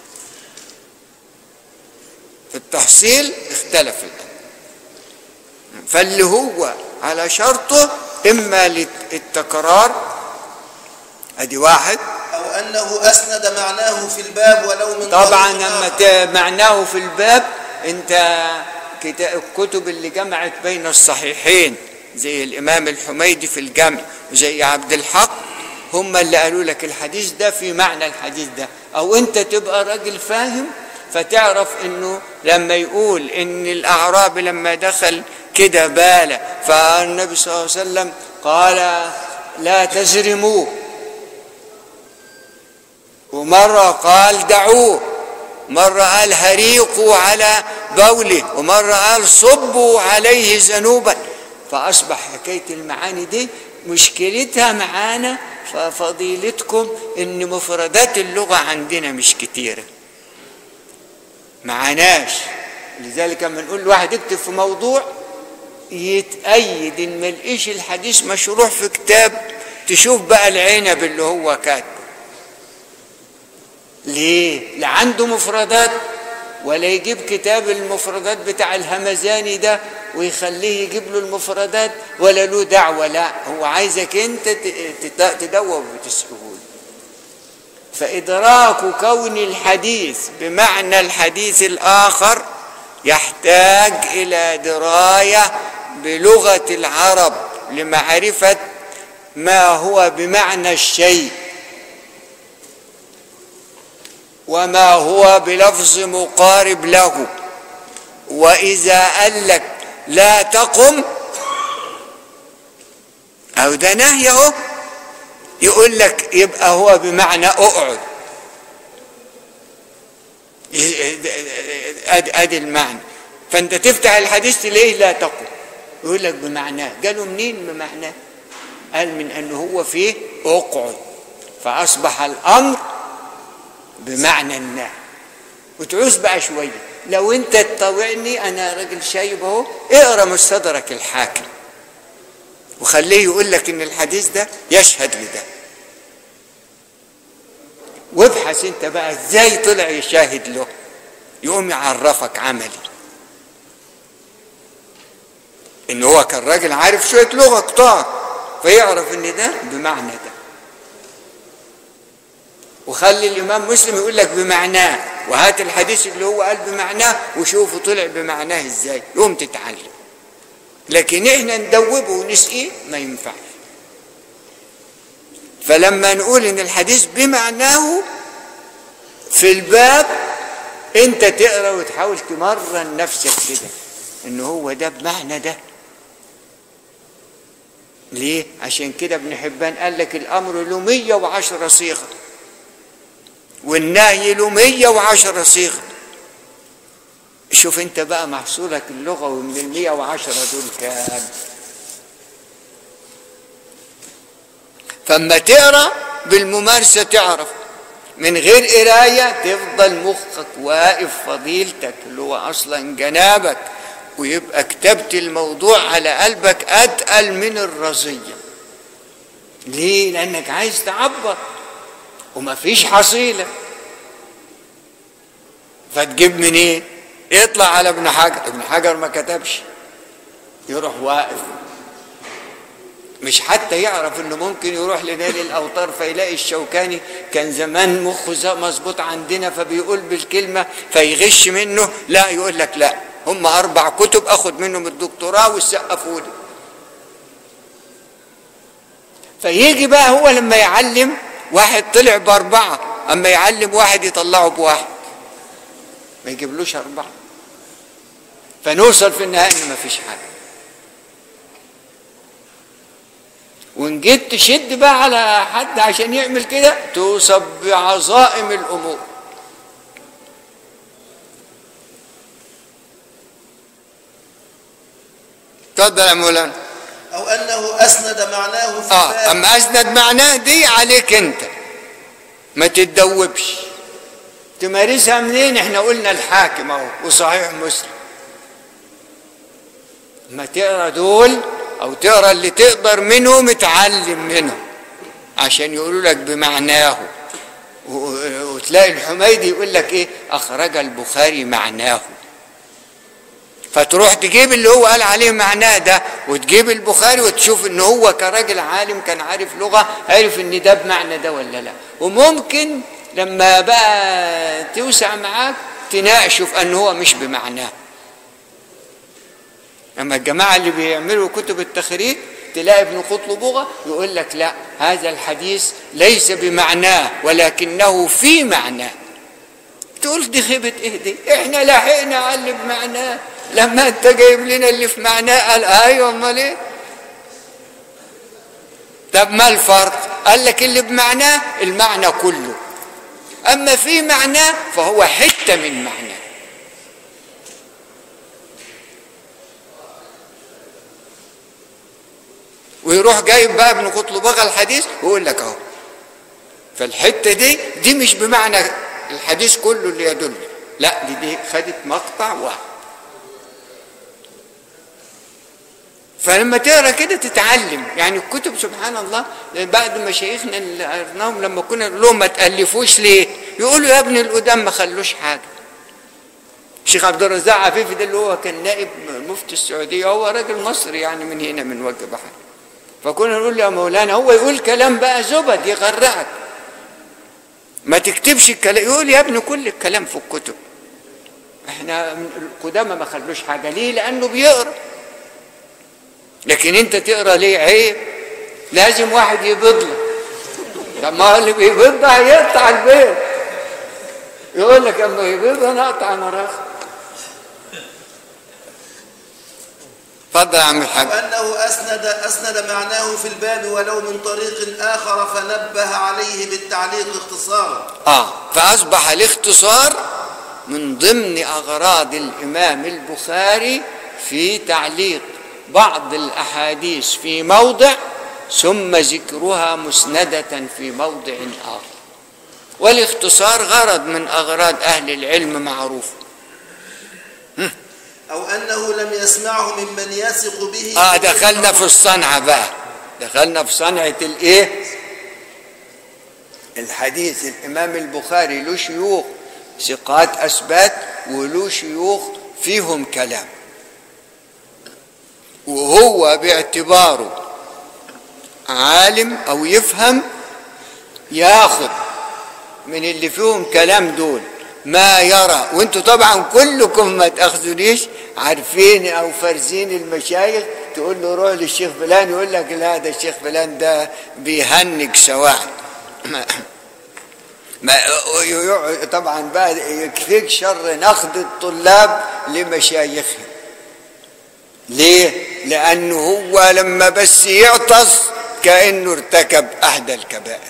[SPEAKER 1] في التحصيل اختلف الان فاللي هو على شرطه اما للتكرار ادي واحد
[SPEAKER 2] أو أنه أسند معناه في الباب ولو من
[SPEAKER 1] طبعا
[SPEAKER 2] طريق
[SPEAKER 1] لما
[SPEAKER 2] آخر.
[SPEAKER 1] ت- معناه في الباب انت كتا- الكتب اللي جمعت بين الصحيحين زي الامام الحميدي في الجمع وزي عبد الحق هم اللي قالوا لك الحديث ده في معنى الحديث ده او انت تبقى راجل فاهم فتعرف انه لما يقول ان الاعرابي لما دخل كده باله فالنبي صلى الله عليه وسلم قال لا تزرموه ومرة قال دعوه مرة قال هريقوا على بوله ومرة قال صبوا عليه ذنوبا فأصبح حكاية المعاني دي مشكلتها معانا ففضيلتكم إن مفردات اللغة عندنا مش كتيرة معناش لذلك لما نقول لواحد اكتب في موضوع يتأيد إن ملقيش الحديث مشروح في كتاب تشوف بقى العنب اللي هو كاتبه ليه؟ لا عنده مفردات ولا يجيب كتاب المفردات بتاع الهمزاني ده ويخليه يجيب له المفردات ولا له دعوة لا هو عايزك انت ت- تت- تدور وتسأله فإدراك كون الحديث بمعنى الحديث الآخر يحتاج إلى دراية بلغة العرب لمعرفة ما هو بمعنى الشيء وما هو بلفظ مقارب له واذا قال لك لا تقم او ده نهي اهو يقول لك يبقى هو بمعنى اقعد ادي ادي المعنى فانت تفتح الحديث تلاقيه لا تقم يقول لك بمعناه قالوا منين بمعناه قال من انه هو فيه اقعد فاصبح الامر بمعنى النهي وتعوز بقى شويه لو انت تطوعني انا راجل شايب اهو اقرا مستدرك الحاكم وخليه يقول لك ان الحديث ده يشهد لده وابحث انت بقى ازاي طلع يشاهد له يقوم يعرفك عملي ان هو كان راجل عارف شويه لغه كتار فيعرف ان ده بمعنى ده وخلي الامام مسلم يقول لك بمعناه وهات الحديث اللي هو قال بمعناه وشوفه طلع بمعناه ازاي يقوم تتعلم لكن احنا ندوبه ونسقيه ما ينفعش فلما نقول ان الحديث بمعناه في الباب انت تقرا وتحاول تمرن نفسك كده ان هو ده بمعنى ده ليه عشان كده ابن حبان قال لك الامر له 110 صيغه والنهي له 110 صيغه شوف انت بقى محصولك اللغوي من ال 110 دول كام فاما تقرا بالممارسه تعرف من غير قرايه تفضل مخك واقف فضيلتك اللي هو اصلا جنابك ويبقى كتبت الموضوع على قلبك اتقل من الرزيه ليه لانك عايز تعبر ومفيش حصيله فتجيب منين يطلع على ابن حجر ابن حجر ما كتبش يروح واقف مش حتى يعرف انه ممكن يروح لنادي الاوطار فيلاقي الشوكاني كان زمان مخه مظبوط عندنا فبيقول بالكلمه فيغش منه لا يقول لك لا هم اربع كتب اخد منهم الدكتوراه والسقفوا لي فيجي بقى هو لما يعلم واحد طلع باربعه اما يعلم واحد يطلعه بواحد ما يجيبلوش اربعه فنوصل في النهايه ان ما فيش حاجه وان جيت تشد بقى على حد عشان يعمل كده توصب بعظائم الامور تفضل يا مولانا
[SPEAKER 2] أو أنه أسند معناه في
[SPEAKER 1] اه
[SPEAKER 2] الباب
[SPEAKER 1] اما اسند معناه دي عليك انت ما تتدوبش تمارسها منين احنا قلنا الحاكم اهو وصحيح مسلم ما تقرا دول او تقرا اللي تقدر منهم اتعلم منهم عشان يقولوا لك بمعناه و- وتلاقي الحميدي يقول لك ايه اخرج البخاري معناه فتروح تجيب اللي هو قال عليه معناه ده وتجيب البخاري وتشوف ان هو كراجل عالم كان عارف لغه عرف ان ده بمعنى ده ولا لا وممكن لما بقى توسع معاك تناقشه في ان هو مش بمعناه اما الجماعه اللي بيعملوا كتب التخريج تلاقي ابن قطلبغه يقول لك لا هذا الحديث ليس بمعناه ولكنه في معناه تقول دي خيبة ايه دي احنا لحقنا على اللي بمعناه لما انت جايب لنا اللي في معناه قال ايوه امال ايه طب ما الفرق قال لك اللي بمعناه المعنى كله اما في معناه فهو حته من معناه ويروح جايب بقى ابن قطلبغه الحديث ويقول لك اهو فالحته دي دي مش بمعنى الحديث كله اللي يدل لا دي دي خدت مقطع واحد فلما تقرا كده تتعلم يعني الكتب سبحان الله بعد ما شيخنا اللي قرناهم لما كنا نقول لهم ما تالفوش ليه؟ يقولوا يا ابن القدام ما خلوش حاجه. الشيخ عبد الرزاق عفيفي ده اللي هو كان نائب مفتي السعوديه هو راجل مصري يعني من هنا من وجه بحر. فكنا نقول له يا مولانا هو يقول كلام بقى زبد يغرقك. ما تكتبش الكلام يقول يا ابني كل الكلام في الكتب. احنا القدامى ما خلوش حاجه ليه؟ لانه بيقرا. لكن انت تقرا ليه عيب لازم واحد يبيض لك طب ما هو اللي بيبيض ده هيقطع البيض يقول لك اما يبيض انا اقطع انا راس اتفضل يا عم الحاج
[SPEAKER 2] وأنه أسند أسند معناه في الباب ولو من طريق آخر فنبه عليه بالتعليق اختصارا
[SPEAKER 1] اه فاصبح الاختصار من ضمن اغراض الامام البخاري في تعليق بعض الاحاديث في موضع ثم ذكرها مسنده في موضع اخر والاختصار غرض من اغراض اهل العلم معروف
[SPEAKER 2] أو أنه لم يسمعه ممن يثق به
[SPEAKER 1] اه دخلنا في الصنعه بقى دخلنا في صنعه الايه الحديث الامام البخاري له شيوخ ثقات اثبات وله شيوخ فيهم كلام وهو باعتباره عالم او يفهم ياخذ من اللي فيهم كلام دول ما يرى وانتوا طبعا كلكم ما تاخذونيش عارفين او فارزين المشايخ تقول له روح للشيخ فلان يقول لك لا ده الشيخ فلان ده بيهنج سواعد ما ما طبعا بقى يكفيك شر نقد الطلاب لمشايخهم ليه لانه هو لما بس يعطس كانه ارتكب احدى الكبائر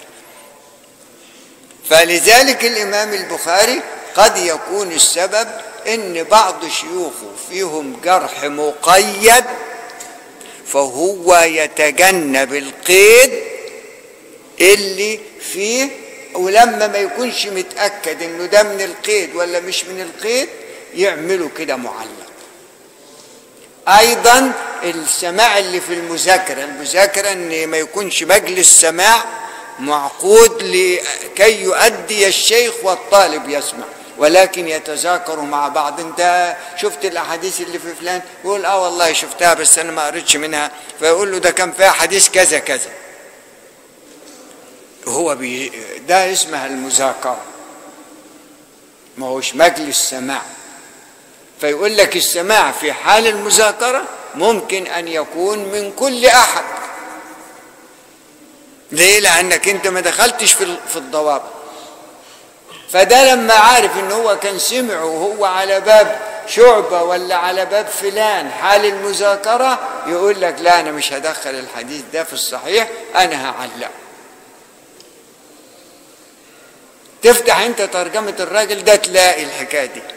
[SPEAKER 1] فلذلك الامام البخاري قد يكون السبب ان بعض شيوخه فيهم جرح مقيد فهو يتجنب القيد اللي فيه ولما ما يكونش متاكد انه ده من القيد ولا مش من القيد يعملوا كده معلق ايضا السماع اللي في المذاكره المذاكره ان ما يكونش مجلس سماع معقود لكي يؤدي الشيخ والطالب يسمع ولكن يتذاكروا مع بعض انت شفت الاحاديث اللي في فلان يقول اه والله شفتها بس انا ما قريتش منها فيقول له ده كان فيها حديث كذا كذا هو بي ده اسمها المذاكره ما هوش مجلس سماع فيقول لك السماع في حال المذاكره ممكن ان يكون من كل احد ليه لانك انت ما دخلتش في في الضوابط فده لما عارف ان هو كان سمعه وهو على باب شعبة ولا على باب فلان حال المذاكرة يقول لك لا أنا مش هدخل الحديث ده في الصحيح أنا هعلق تفتح أنت ترجمة الراجل ده تلاقي الحكاية دي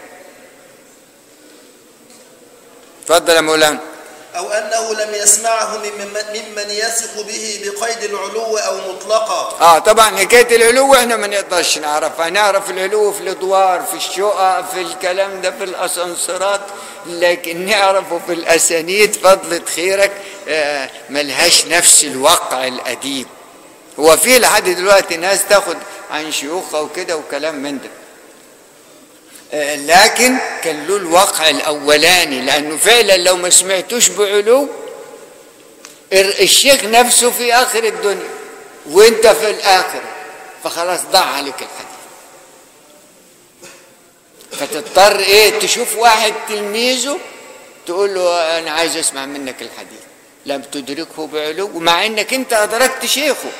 [SPEAKER 1] اتفضل يا مولانا
[SPEAKER 2] أو أنه لم يسمعه ممن, ممن يثق به بقيد العلو أو مطلقا
[SPEAKER 1] اه طبعا حكايه العلو احنا ما نقدرش نعرفها نعرف العلو في الادوار في الشقق في الكلام ده في الاسانسيرات لكن نعرفه في الاسانيد فضلة خيرك آه ملهاش نفس الوقع القديم هو في لحد دلوقتي ناس تاخد عن شيوخها وكده وكلام من ده آه لكن كان له الوقع الاولاني لانه فعلا لو ما سمعتوش بعلو الشيخ نفسه في اخر الدنيا وانت في الاخر فخلاص ضاع عليك الحديث فتضطر ايه تشوف واحد تلميذه تقول له انا عايز اسمع منك الحديث لم تدركه بعلو مع انك انت ادركت شيخه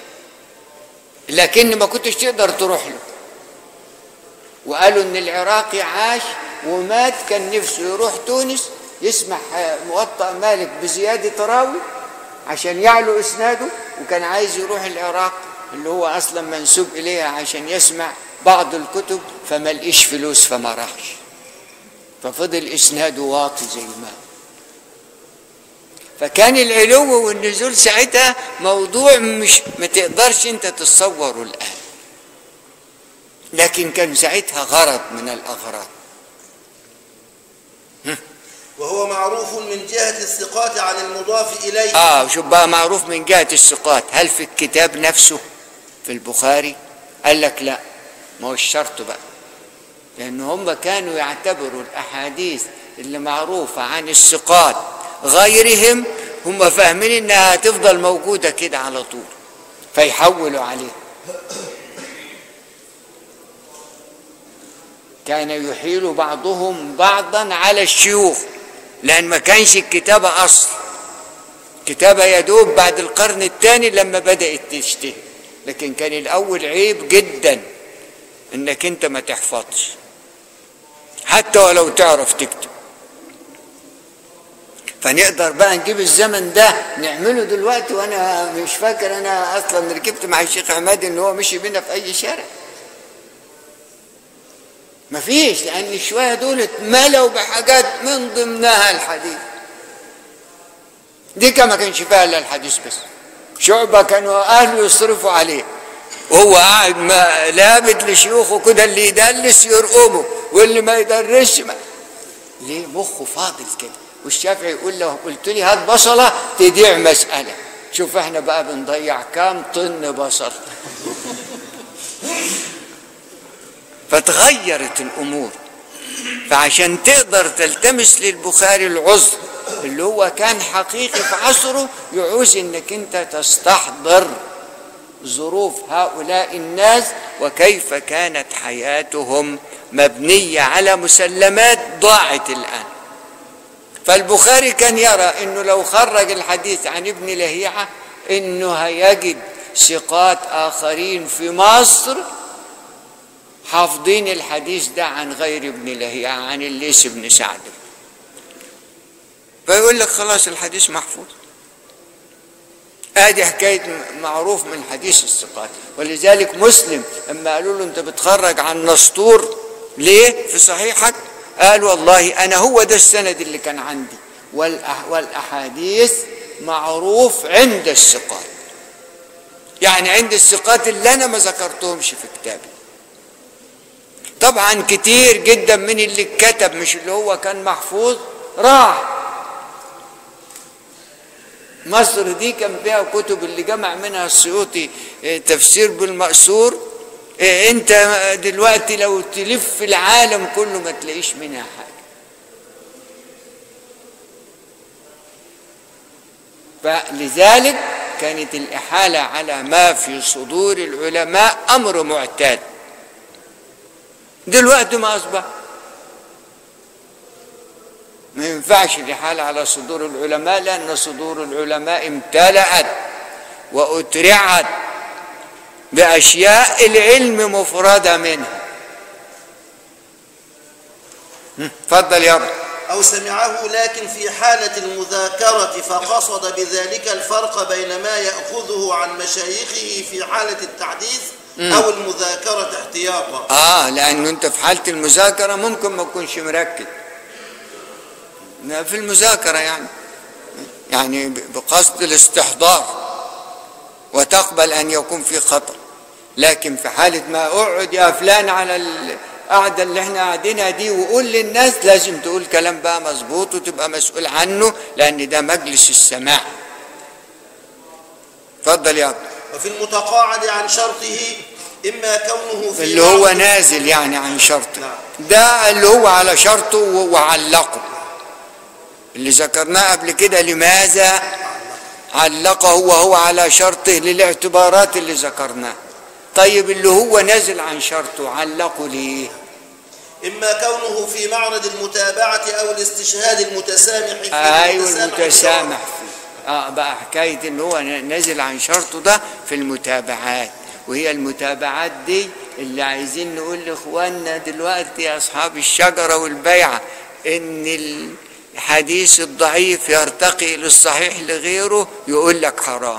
[SPEAKER 1] لكن ما كنتش تقدر تروح له وقالوا ان العراقي عاش ومات كان نفسه يروح تونس يسمع موطأ مالك بزيادة راوي عشان يعلو اسناده وكان عايز يروح العراق اللي هو اصلا منسوب اليها عشان يسمع بعض الكتب فما لقيش فلوس فما راحش ففضل اسناده واطي زي ما فكان العلو والنزول ساعتها موضوع مش ما تقدرش انت تتصوره الان لكن كان ساعتها غرض من الاغراض
[SPEAKER 2] وهو معروف من جهة الثقات عن المضاف إليه
[SPEAKER 1] اه شوف بقى معروف من جهه الثقات هل في الكتاب نفسه في البخاري قال لك لا ما هو الشرط بقى لان هم كانوا يعتبروا الاحاديث اللي معروفه عن الثقات غيرهم هم فاهمين انها هتفضل موجوده كده على طول فيحولوا عليها كان يحيل بعضهم بعضا على الشيوخ لان ما كانش الكتابه اصل كتابه يدوب بعد القرن الثاني لما بدات تشتهر لكن كان الاول عيب جدا انك انت ما تحفظش حتى ولو تعرف تكتب فنقدر بقى نجيب الزمن ده نعمله دلوقتي وانا مش فاكر انا اصلا ركبت مع الشيخ عماد ان هو مشي بينا في اي شارع مفيش لان الشويه دول اتملوا بحاجات من ضمنها الحديث دي كان ما كانش فيها الا الحديث بس شعبه كانوا اهله يصرفوا عليه وهو قاعد ما لابد لشيوخه كده اللي يدلس يرقمه واللي ما يدرسش ما ليه مخه فاضل كده والشافعي يقول له قلت لي هات بصله تضيع مساله شوف احنا بقى بنضيع كام طن بصل فتغيرت الامور فعشان تقدر تلتمس للبخاري العذر اللي هو كان حقيقي في عصره يعوز انك انت تستحضر ظروف هؤلاء الناس وكيف كانت حياتهم مبنيه على مسلمات ضاعت الان فالبخاري كان يرى انه لو خرج الحديث عن ابن لهيعه انه هيجد ثقات اخرين في مصر حافظين الحديث ده عن غير ابن لهيعه عن الليث بن سعد فيقول لك خلاص الحديث محفوظ ادي حكايه معروف من حديث الثقات ولذلك مسلم لما قالوا له انت بتخرج عن نسطور ليه في صحيحك قال والله انا هو ده السند اللي كان عندي والأح والاحاديث معروف عند الثقات يعني عند الثقات اللي انا ما ذكرتهمش في كتابي طبعا كتير جدا من اللي اتكتب مش اللي هو كان محفوظ راح مصر دي كان فيها كتب اللي جمع منها السيوطي اه، تفسير بالمأثور اه، انت دلوقتي لو تلف العالم كله ما تلاقيش منها حاجة فلذلك كانت الإحالة على ما في صدور العلماء أمر معتاد دلوقتي ما أصبح ما ينفعش الإحالة على صدور العلماء لأن صدور العلماء امتلأت وأترعت بأشياء العلم مفردة منها هم، اتفضل يا رب
[SPEAKER 2] أو سمعه لكن في حالة المذاكرة فقصد بذلك الفرق بين ما يأخذه عن مشايخه في حالة التحديث أو المذاكرة احتياطا
[SPEAKER 1] اه لانه انت في حاله المذاكره ممكن ما تكونش مركز لا، في المذاكره يعني يعني ب- بقصد الاستحضار وتقبل ان يكون في خطا لكن في حاله ما اقعد يا فلان على القعده اللي احنا قاعدينها دي وقول للناس لازم تقول كلام بقى مظبوط وتبقى مسؤول عنه لان ده مجلس السماع اتفضل يا عبد
[SPEAKER 2] وفي المتقاعد عن شرطه إما كونه في
[SPEAKER 1] اللي هو
[SPEAKER 2] بعض-
[SPEAKER 1] نازل يعني عن شرطه
[SPEAKER 2] نعم.
[SPEAKER 1] ده اللي هو على شرطه و- وعلقه اللي ذكرناه قبل كده لماذا علقه وهو على شرطه للاعتبارات اللي ذكرناها طيب اللي هو نازل عن شرطه علقه ليه
[SPEAKER 2] إما كونه في معرض المتابعة أو الاستشهاد المتسامح فيه
[SPEAKER 1] ايوه
[SPEAKER 2] المتسامح
[SPEAKER 1] المتسامح فيه اه بقى حكايه ان هو نازل عن شرطه ده في المتابعات وهي المتابعات دي اللي عايزين نقول لاخواننا دلوقتي يا اصحاب الشجره والبيعه ان الحديث الضعيف يرتقي للصحيح لغيره يقول لك حرام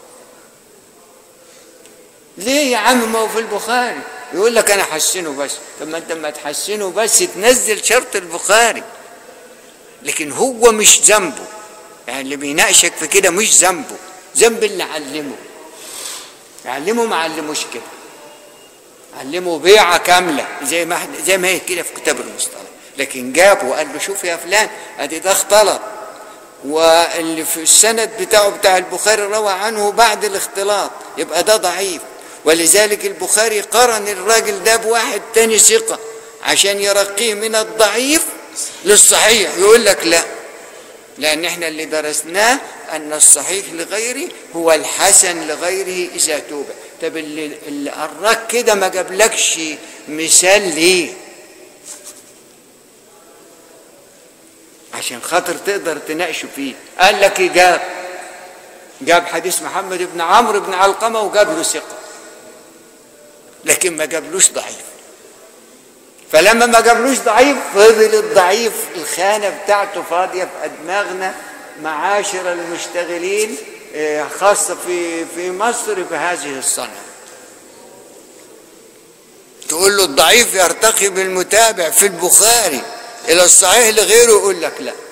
[SPEAKER 1] ليه يا عم ما هو في البخاري يقول لك انا حسنه بس طب ما انت ما تحسنه بس تنزل شرط البخاري لكن هو مش ذنبه يعني اللي بيناقشك في كده مش ذنبه ذنب اللي علمه علمه ما علموش كده علمه بيعة كاملة زي ما احنا- زي ما هي كده في كتاب المصطلح لكن جابه وقال له شوف يا فلان ادي ده اختلط واللي في السند بتاعه بتاع البخاري روى عنه بعد الاختلاط يبقى ده ضعيف ولذلك البخاري قرن الراجل ده بواحد تاني ثقة عشان يرقيه من الضعيف للصحيح يقول لك لا لأن احنا اللي درسناه أن الصحيح لغيره هو الحسن لغيره إذا توبع طب اللي, اللي قراك كده ما جابلكش مثال ليه عشان خاطر تقدر تناقشه فيه قال لك إيه جاب جاب حديث محمد بن عمرو بن علقمة وجاب له ثقة لكن ما جابلوش ضعيف فلما ما جابلوش ضعيف فضل الضعيف الخانه بتاعته فاضيه في دماغنا معاشر المشتغلين آه، خاصه في في مصر بهذه الصنعه تقول له الضعيف يرتقي بالمتابع في البخاري الى الصحيح لغيره يقول لك لا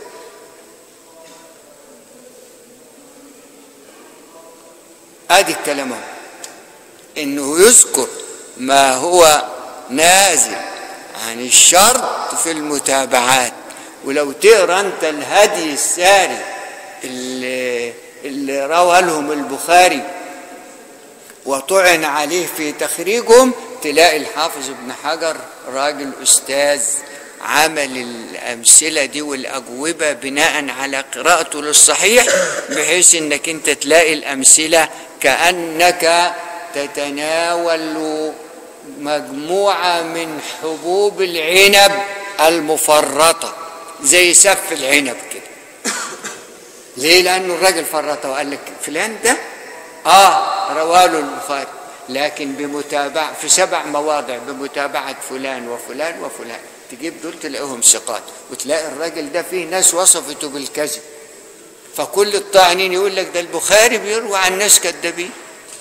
[SPEAKER 1] ادي الكلام اهو انه يذكر ما هو نازل عن الشرط في المتابعات ولو تقرا انت الهدي الساري اللي, اللي روى لهم البخاري وطعن عليه في تخريجهم تلاقي الحافظ ابن حجر راجل استاذ عمل الامثله دي والاجوبه بناء على قراءته للصحيح بحيث انك انت تلاقي الامثله كانك تتناول مجموعه من حبوب العنب المفرطه زي سف العنب كده ليه لانه الراجل فرطه وقال لك فلان ده اه رواله البخاري لكن بمتابعة في سبع مواضع بمتابعة فلان وفلان وفلان تجيب دول تلاقيهم ثقات وتلاقي الراجل ده فيه ناس وصفته بالكذب فكل الطاعنين يقول لك ده البخاري بيروي عن ناس كذابين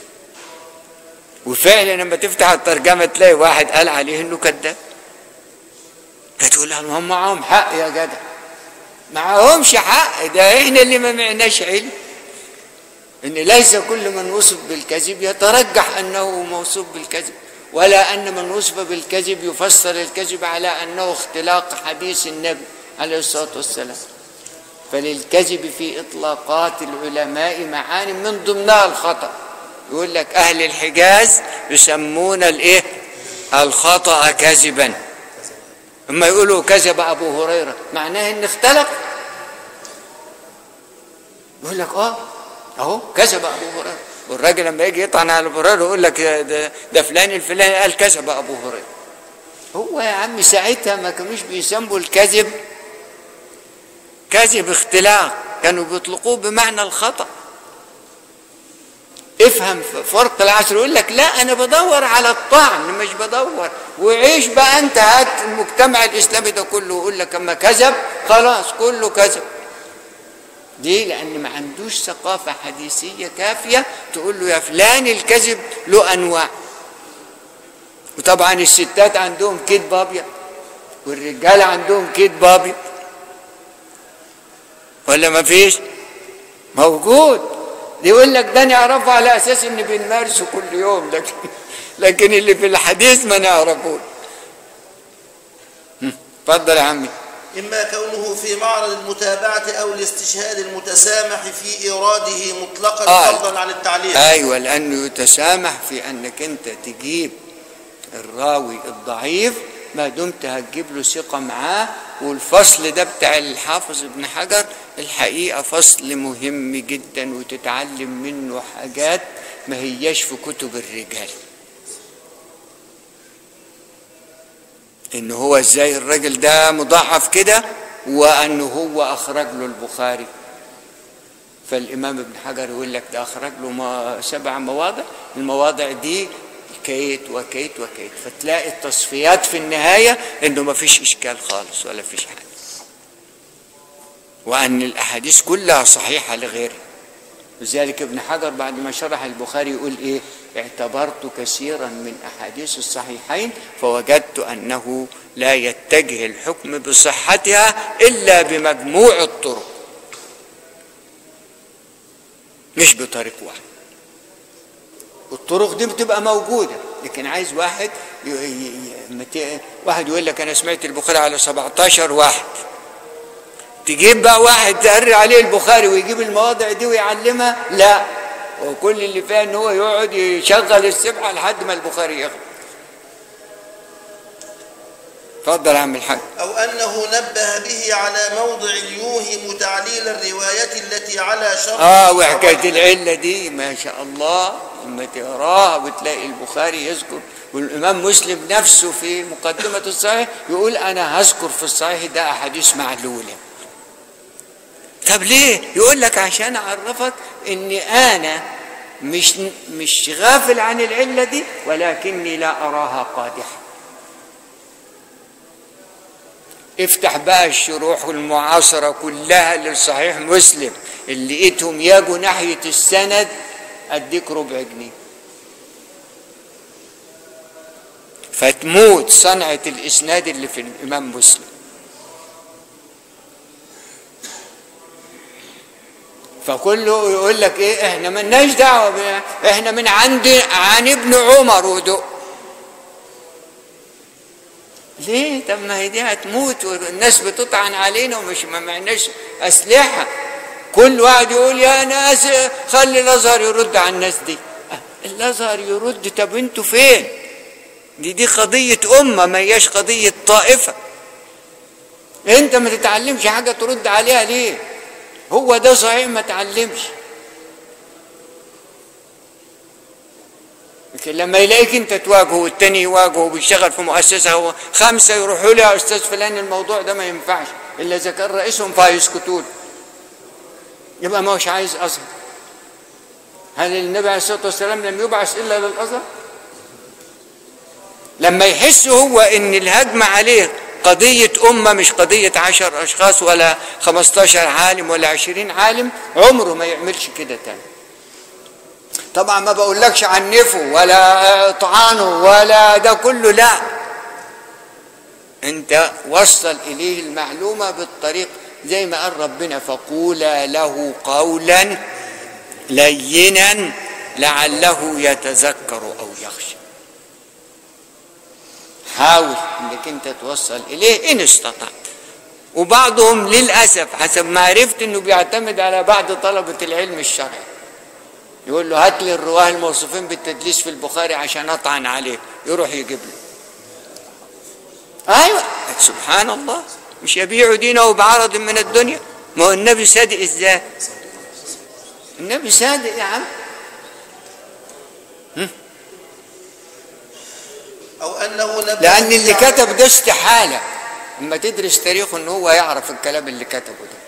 [SPEAKER 1] وفعلا لما تفتح الترجمه تلاقي واحد قال عليه انه كذاب فتقول لهم هم معاهم حق يا جدع معاهمش حق ده احنا اللي ما معناش علم ان ليس كل من وصف بالكذب يترجح انه موصوف بالكذب ولا ان من وصف بالكذب يفسر الكذب على انه اختلاق حديث النبي عليه الصلاه والسلام فللكذب في اطلاقات العلماء معاني من ضمنها الخطا يقول لك اهل الحجاز يسمون الايه الخطا كذبا اما يقولوا كذب ابو هريره معناه ان اختلق يقول لك اه اهو كذب ابو هريره والراجل لما يجي يطعن على ابو هريره يقول لك ده, ده فلان الفلاني قال كذب ابو هريره هو يا عم ساعتها ما كانوش بيسموا الكذب كذب اختلاق كانوا بيطلقوه بمعنى الخطأ افهم فرق العصر يقول لك لا انا بدور على الطعن مش بدور وعيش بقى انت هات المجتمع الاسلامي ده كله يقول لك اما كذب خلاص كله كذب ليه لان ما عندوش ثقافه حديثيه كافيه تقول له يا فلان الكذب له انواع وطبعا الستات عندهم كذب ابيض والرجال عندهم كذب ابيض ولا ما فيش موجود يقول لك ده نعرفه على اساس ان بنمارسه كل يوم لكن لكن اللي في الحديث ما نعرفوش اتفضل يا عمي
[SPEAKER 2] إما كونه في معرض المتابعة أو الاستشهاد المتسامح في إيراده مطلقا
[SPEAKER 1] آه.
[SPEAKER 2] فضلا عن التعليق
[SPEAKER 1] ايوه لانه يتسامح في انك انت تجيب الراوي الضعيف ما دمت هتجيب له ثقه معاه والفصل ده بتاع الحافظ ابن حجر الحقيقه فصل مهم جدا وتتعلم منه حاجات ما هياش في كتب الرجال ان هو ازاي الراجل ده مضاعف كده وانه هو اخرج له البخاري فالامام ابن حجر يقول لك ده اخرج له ما سبع مواضع المواضع دي كيت وكيت وكيت فتلاقي التصفيات في النهايه انه ما فيش اشكال خالص ولا فيش حاجه وان الاحاديث كلها صحيحه لغيره لذلك ابن حجر بعد ما شرح البخاري يقول ايه اعتبرت كثيرا من احاديث الصحيحين فوجدت انه لا يتجه الحكم بصحتها الا بمجموع الطرق مش بطريق واحد الطرق دي بتبقى موجوده لكن عايز واحد ي... ي... ي... مت... واحد يقول لك انا سمعت البخاري على 17 واحد تجيب بقى واحد تقري عليه البخاري ويجيب المواضع دي ويعلمها لا وكل اللي فيها ان هو يقعد يشغل السبحه لحد ما البخاري يخلص اتفضل يا عم الحاج
[SPEAKER 2] أو أنه نبه به على موضع يوهم تعليل الرواية التي على شرط
[SPEAKER 1] اه وحكايه العله دي ما شاء الله لما تقراها وتلاقي البخاري يذكر والامام مسلم نفسه في مقدمه الصحيح يقول انا هذكر في الصحيح ده احاديث معلوله طب ليه يقول لك عشان اعرفك ان انا مش مش غافل عن العله دي ولكني لا اراها قادحه افتح بقى الشروح المعاصرة كلها للصحيح مسلم اللي لقيتهم يجوا ناحية السند اديك ربع جنيه فتموت صنعة الإسناد اللي في الإمام مسلم فكله يقول لك ايه احنا ملناش دعوه بنا. احنا من عند عن ابن عمر ودق ليه طب ما هي دي هتموت والناس بتطعن علينا ومش ما معناش اسلحه كل واحد يقول يا ناس خلي الازهر يرد على الناس دي الازهر يرد طب انتوا فين دي دي قضيه امه ما هياش قضيه طائفه انت ما تتعلمش حاجه ترد عليها ليه هو ده صحيح ما تعلمش لكن لما يلاقيك انت تواجهه والتاني يواجهه وبيشتغل في مؤسسه هو خمسه يروحوا له يا استاذ فلان الموضوع ده ما ينفعش الا اذا كان رئيسهم فهيسكتوا يبقى ما هوش عايز ازهر هل النبي عليه الصلاه والسلام لم يبعث الا للازهر؟ لما يحس هو ان الهجمه عليه قضية أمة مش قضية عشر أشخاص ولا خمستاشر عالم ولا عشرين عالم عمره ما يعملش كده تاني طبعا ما بقولكش عنفه ولا طعنه ولا ده كله لا انت وصل اليه المعلومه بالطريق زي ما قال ربنا فقولا له قولا لينا لعله يتذكر او يخشى حاول انك انت توصل اليه ان استطعت وبعضهم للاسف حسب ما عرفت انه بيعتمد على بعض طلبه العلم الشرعي يقول له هات لي الرواه الموصوفين بالتدليس في البخاري عشان اطعن عليه يروح يجيب له ايوه سبحان الله مش يبيع دينه بعرض من الدنيا ما هو النبي صادق ازاي النبي صادق يا عم
[SPEAKER 2] أو أنه نبه
[SPEAKER 1] لان اللي
[SPEAKER 2] به على-
[SPEAKER 1] كتب ده استحاله اما تدرس تاريخه ان هو يعرف الكلام اللي كتبه ده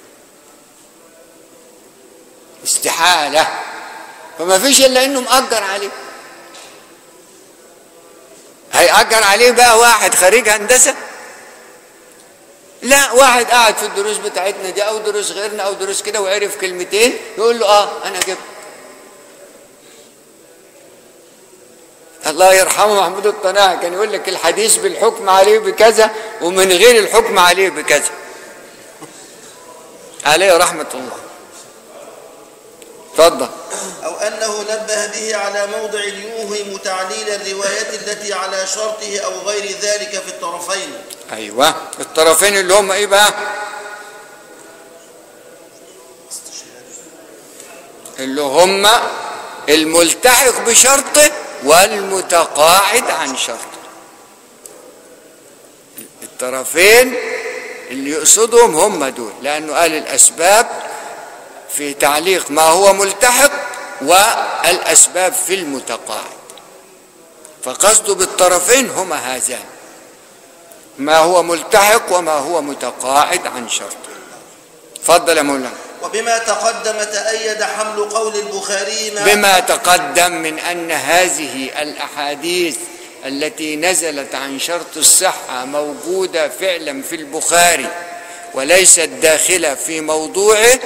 [SPEAKER 1] استحاله فما فيش الا انه مأجر عليه هيأجر عليه بقى واحد خريج هندسه لا واحد قاعد في الدروس بتاعتنا دي او دروس غيرنا او دروس كده وعرف كلمتين يقول له اه انا جبت الله يرحمه محمود الطناع كان يقول لك الحديث بالحكم عليه بكذا ومن غير الحكم عليه بكذا عليه رحمة الله اتفضل
[SPEAKER 2] أو أنه نبه به على موضع يوهم تعليل الروايات التي على شرطه أو غير ذلك في الطرفين
[SPEAKER 1] ايوه الطرفين اللي هم ايه بقى اللي هم الملتحق بشرطه والمتقاعد عن شرطه الطرفين اللي يقصدهم هم دول لانه قال الاسباب في تعليق ما هو ملتحق والاسباب في المتقاعد فقصده بالطرفين هما هذان ما هو ملتحق وما هو متقاعد عن شرطه تفضل يا مولانا
[SPEAKER 2] وبما تقدم تأيد حمل قول البخاري مع
[SPEAKER 1] بما تقدم من ان هذه الاحاديث التي نزلت عن شرط الصحه موجوده فعلا في البخاري وليست داخله في موضوعه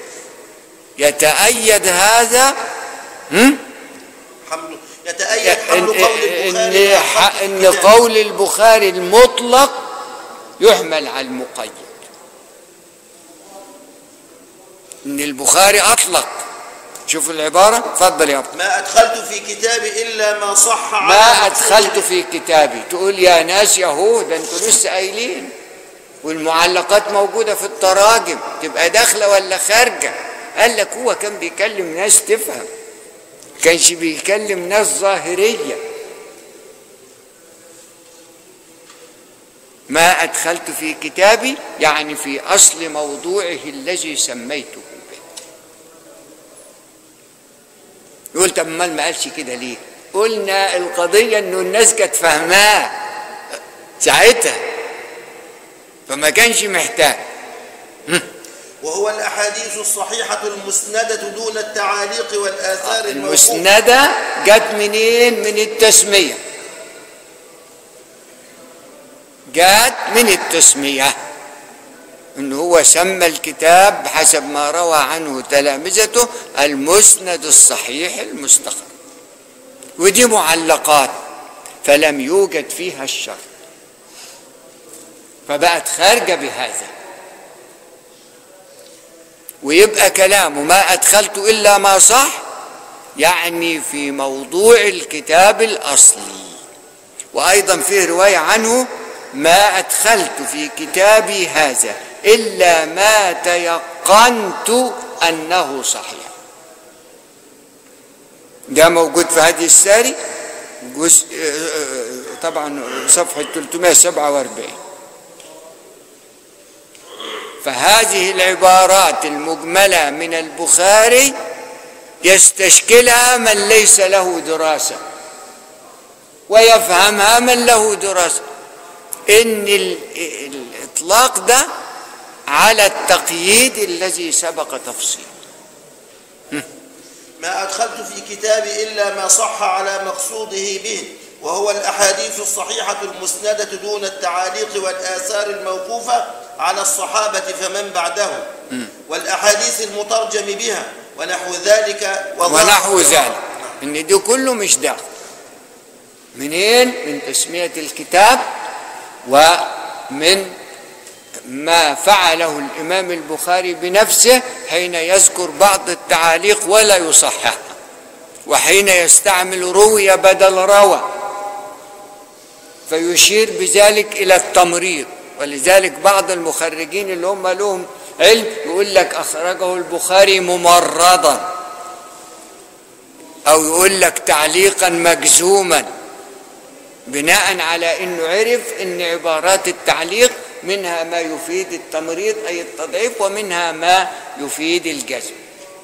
[SPEAKER 1] يتأيد هذا هم؟
[SPEAKER 2] حمل يتأيد حمل
[SPEAKER 1] ان,
[SPEAKER 2] قول البخاري
[SPEAKER 1] إن,
[SPEAKER 2] مع خط
[SPEAKER 1] إن
[SPEAKER 2] الكتاب.
[SPEAKER 1] قول البخاري المطلق يحمل على المقيد ان البخاري اطلق شوف العباره اتفضل يا ابو
[SPEAKER 2] ما أدخلت في كتابي إلا ما صح على
[SPEAKER 1] ما
[SPEAKER 2] مقصود
[SPEAKER 1] ادخلت في كتابي تقول يا ناس يا هو ده انتوا لسه قايلين والمعلقات موجوده في التراجم تبقى داخله ولا خارجه قال لك هو كان بيكلم ناس تفهم كانش بيكلم ناس ظاهريه ما ادخلت في كتابي يعني في اصل موضوعه الذي سميته به يقول طب امال ما قالش كده ليه قلنا القضيه انه الناس كانت فاهماه ساعتها فما كانش محتاج
[SPEAKER 2] وهو الأحاديث الصحيحة المسندة دون التعاليق والآثار الموقوفة
[SPEAKER 1] المسندة جت منين من التسمية جت من التسمية ان هو سمى الكتاب حسب ما روى عنه تلامذته المسند الصحيح المستخرج ودي معلقات فلم يوجد فيها الشر فبقت خارجة بهذا ويبقى كلامه ما أدخلت إلا ما صح يعني في موضوع الكتاب الأصلي وأيضا فيه رواية عنه ما أدخلت في كتابي هذا إلا ما تيقنت أنه صحيح ده موجود في هدي الساري جزء طبعا صفحة 347 فهذه العبارات المجملة من البخاري يستشكلها من ليس له دراسة ويفهمها من له دراسة إن ال- الإطلاق ده على التقييد الذي سبق تفصيله
[SPEAKER 2] ما أدخلت في كتابي إلا ما صح على مقصوده به وهو الأحاديث الصحيحة المسندة دون التعاليق والآثار الموقوفة على الصحابة فمن بعدهم والأحاديث المترجم بها ونحو ذلك وظهر-
[SPEAKER 1] ونحو ذلك ان دي كله مش داخل منين من تسمية الكتاب ومن ما فعله الإمام البخاري بنفسه حين يذكر بعض التعاليق ولا يصححها وحين يستعمل روي بدل روى فيشير بذلك إلى التمريض ولذلك بعض المخرجين اللي هم لهم علم يقول لك أخرجه البخاري ممرضا أو يقول لك تعليقا مجزوما بناء على انه عرف ان عبارات التعليق منها ما يفيد التمريض اي التضعيف ومنها ما يفيد الجزم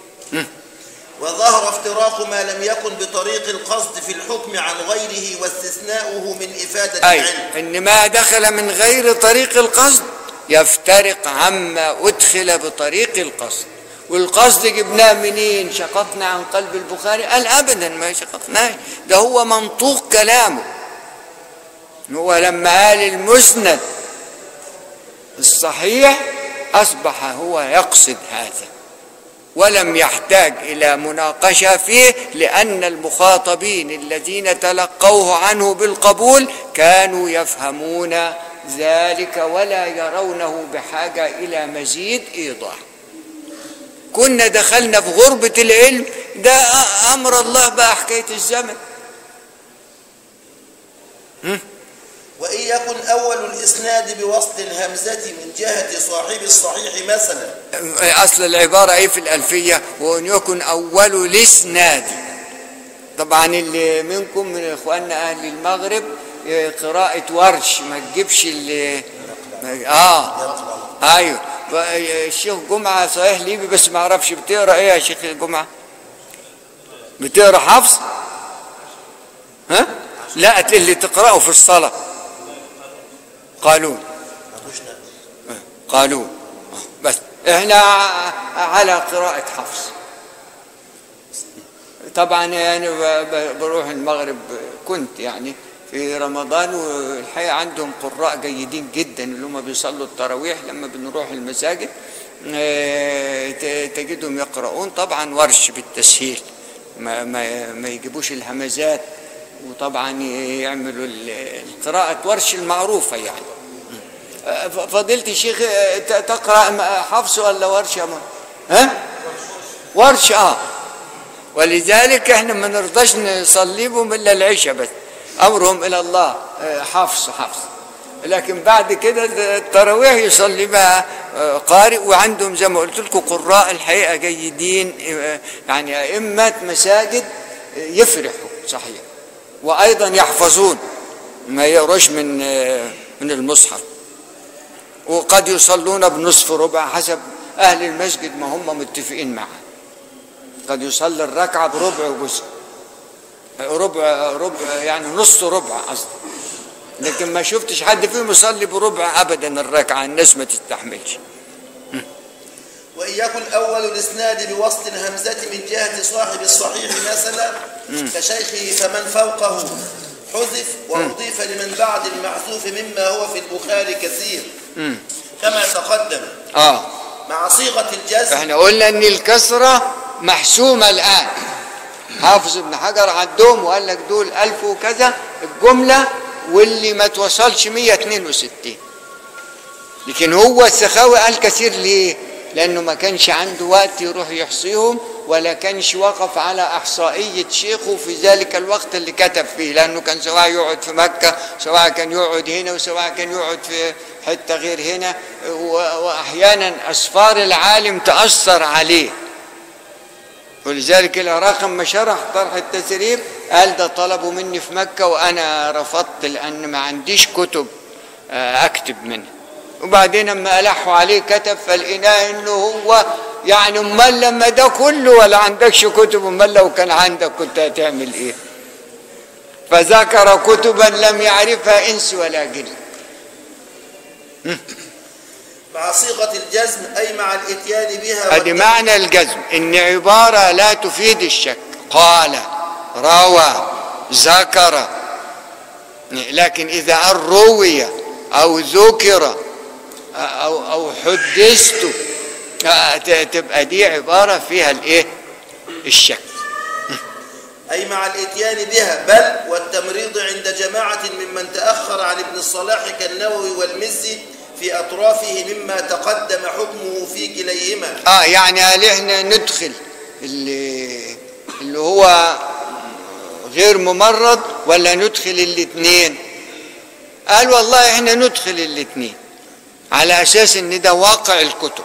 [SPEAKER 2] وظهر افتراق ما لم يكن بطريق القصد في الحكم عن غيره واستثناؤه من إفادة
[SPEAKER 1] اي
[SPEAKER 2] العلم
[SPEAKER 1] ان ما دخل من غير طريق القصد يفترق عما ادخل بطريق القصد والقصد جبناه منين شققنا عن قلب البخاري قال ابدا ما شققناه ده هو منطوق كلامه هو لما قال المسند الصحيح اصبح هو يقصد هذا ولم يحتاج الى مناقشه فيه لان المخاطبين الذين تلقوه عنه بالقبول كانوا يفهمون ذلك ولا يرونه بحاجه الى مزيد ايضاح كنا دخلنا في غربه العلم ده امر الله بقى حكايه الزمن
[SPEAKER 2] وإن يكن أول الإسناد بوصل الهمزة من جهة صاحب الصحيح مثلا
[SPEAKER 1] اصل العباره ايه في الالفيه وان يكن اول الاسناد طبعا اللي منكم من اخواننا اهل المغرب آه، قراءه ورش ما تجيبش اللي اه ايوه ف- الشيخ جمعه صحيح ليبي بس ما اعرفش بتقرا ايه يا شيخ جمعه بتقرا حفص ها لا اللي تقراه في الصلاه قالون قالوا بس احنا على قراءة حفص طبعا يعني ب- ب- بروح المغرب كنت يعني في رمضان والحقيقة عندهم قراء جيدين جدا اللي هم بيصلوا التراويح لما بنروح المساجد آه، ت- تجدهم يقرؤون طبعا ورش بالتسهيل ما, ما, ما يجيبوش الهمزات وطبعا يعملوا ال- القراءة ورش المعروفة يعني فضيلة الشيخ ت- تقرأ حفص ولا ورش يا مان؟ ها؟ ورش اه ولذلك احنا ما نرضاش نصلي بهم الا العشاء بس امرهم الى الله آه، حفص حفص لكن بعد كده التراويح يصلي بها آه، قارئ وعندهم زي ما قلت لكم قراء الحقيقه جيدين آه، يعني ائمه مساجد آه، يفرحوا صحيح وايضا يحفظون ما يقروش من آه، من المصحف وقد يصلون بنصف ربع حسب أهل المسجد ما هم متفقين معه قد يصلي الركعة بربع جزء ربع ربع يعني نص ربع قصدي لكن ما شفتش حد فيهم يصلي بربع أبدا الركعة الناس ما تستحملش
[SPEAKER 2] وإن يكن أول الإسناد بوصل الهمزة من جهة صاحب الصحيح مثلا كشيخه فمن فوقه حذف وأضيف لمن بعد المحذوف مما هو في البخاري كثير كما تقدم
[SPEAKER 1] آه
[SPEAKER 2] مع صيغة الجزم
[SPEAKER 1] احنا قلنا ان الكسرة محسومة الآن حافظ ابن حجر عدهم وقال لك دول ألف وكذا الجملة واللي ما توصلش 162 لكن هو السخاوي قال كثير ليه لأنه ما كانش عنده وقت يروح يحصيهم ولا كانش وقف على إحصائية شيخه في ذلك الوقت اللي كتب فيه لأنه كان سواء يقعد في مكة سواء كان يقعد هنا وسواء كان يقعد في حتة غير هنا و- وأحيانا أسفار العالم تأثر عليه ولذلك العراق لما شرح طرح التسريب قال ده طلبوا مني في مكة وأنا رفضت لأن ما عنديش كتب آه، أكتب منها وبعدين لما ألحوا عليه كتب فلقيناه إنه هو يعني أمال لما ده كله ولا عندكش كتب أمال لو كان عندك كنت هتعمل إيه فذكر كتبا لم يعرفها إنس ولا جن
[SPEAKER 2] مع صيغة الجزم أي مع الإتيان بها
[SPEAKER 1] ادي معنى الجزم ان عباره لا تفيد الشك قال روى ذكر لكن إذا قال روي أو ذكر أو أو حدثت آه، ت- تبقى دي عبارة فيها الإيه؟ الشك
[SPEAKER 2] أي مع الإتيان بها بل والتمريض عند جماعة ممن تأخر عن ابن الصلاح كالنووي والمزي في أطرافه مما تقدم حكمه في كليهما
[SPEAKER 1] اه يعني هل احنا ندخل اللي اللي هو غير ممرض ولا ندخل الاثنين قال والله احنا ندخل الاثنين على اساس ان ده واقع الكتب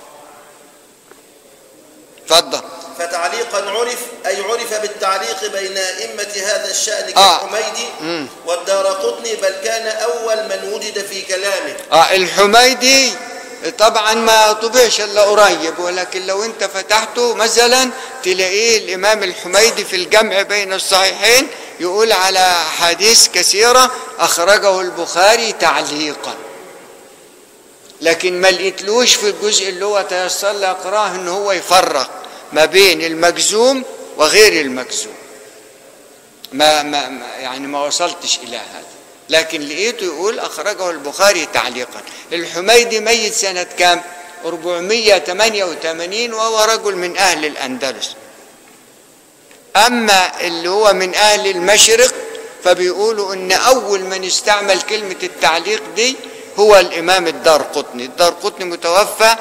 [SPEAKER 1] اتفضل
[SPEAKER 2] فتعليقا عرف أي عرف بالتعليق بين أئمة هذا الشأن
[SPEAKER 1] آه.
[SPEAKER 2] كالحميدي
[SPEAKER 1] مم.
[SPEAKER 2] والدار قطني بل كان أول من وجد في كلامه
[SPEAKER 1] اه الحميدي طبعا ما طبعش الا قريب ولكن لو انت فتحته مثلا تلاقيه الامام الحميدي في الجمع بين الصحيحين يقول على حديث كثيره اخرجه البخاري تعليقا لكن ما لقيتلوش في الجزء اللي هو تيسر لي اقراه ان هو يفرق ما بين المجزوم وغير المجزوم ما, ما ما- يعني ما وصلتش الى هذا لكن لقيته يقول اخرجه البخاري تعليقا الحميدي ميت سنه كام 488 وهو رجل من اهل الاندلس اما اللي هو من اهل المشرق فبيقولوا ان اول من استعمل كلمه التعليق دي هو الامام الدار قطني الدار قطني متوفى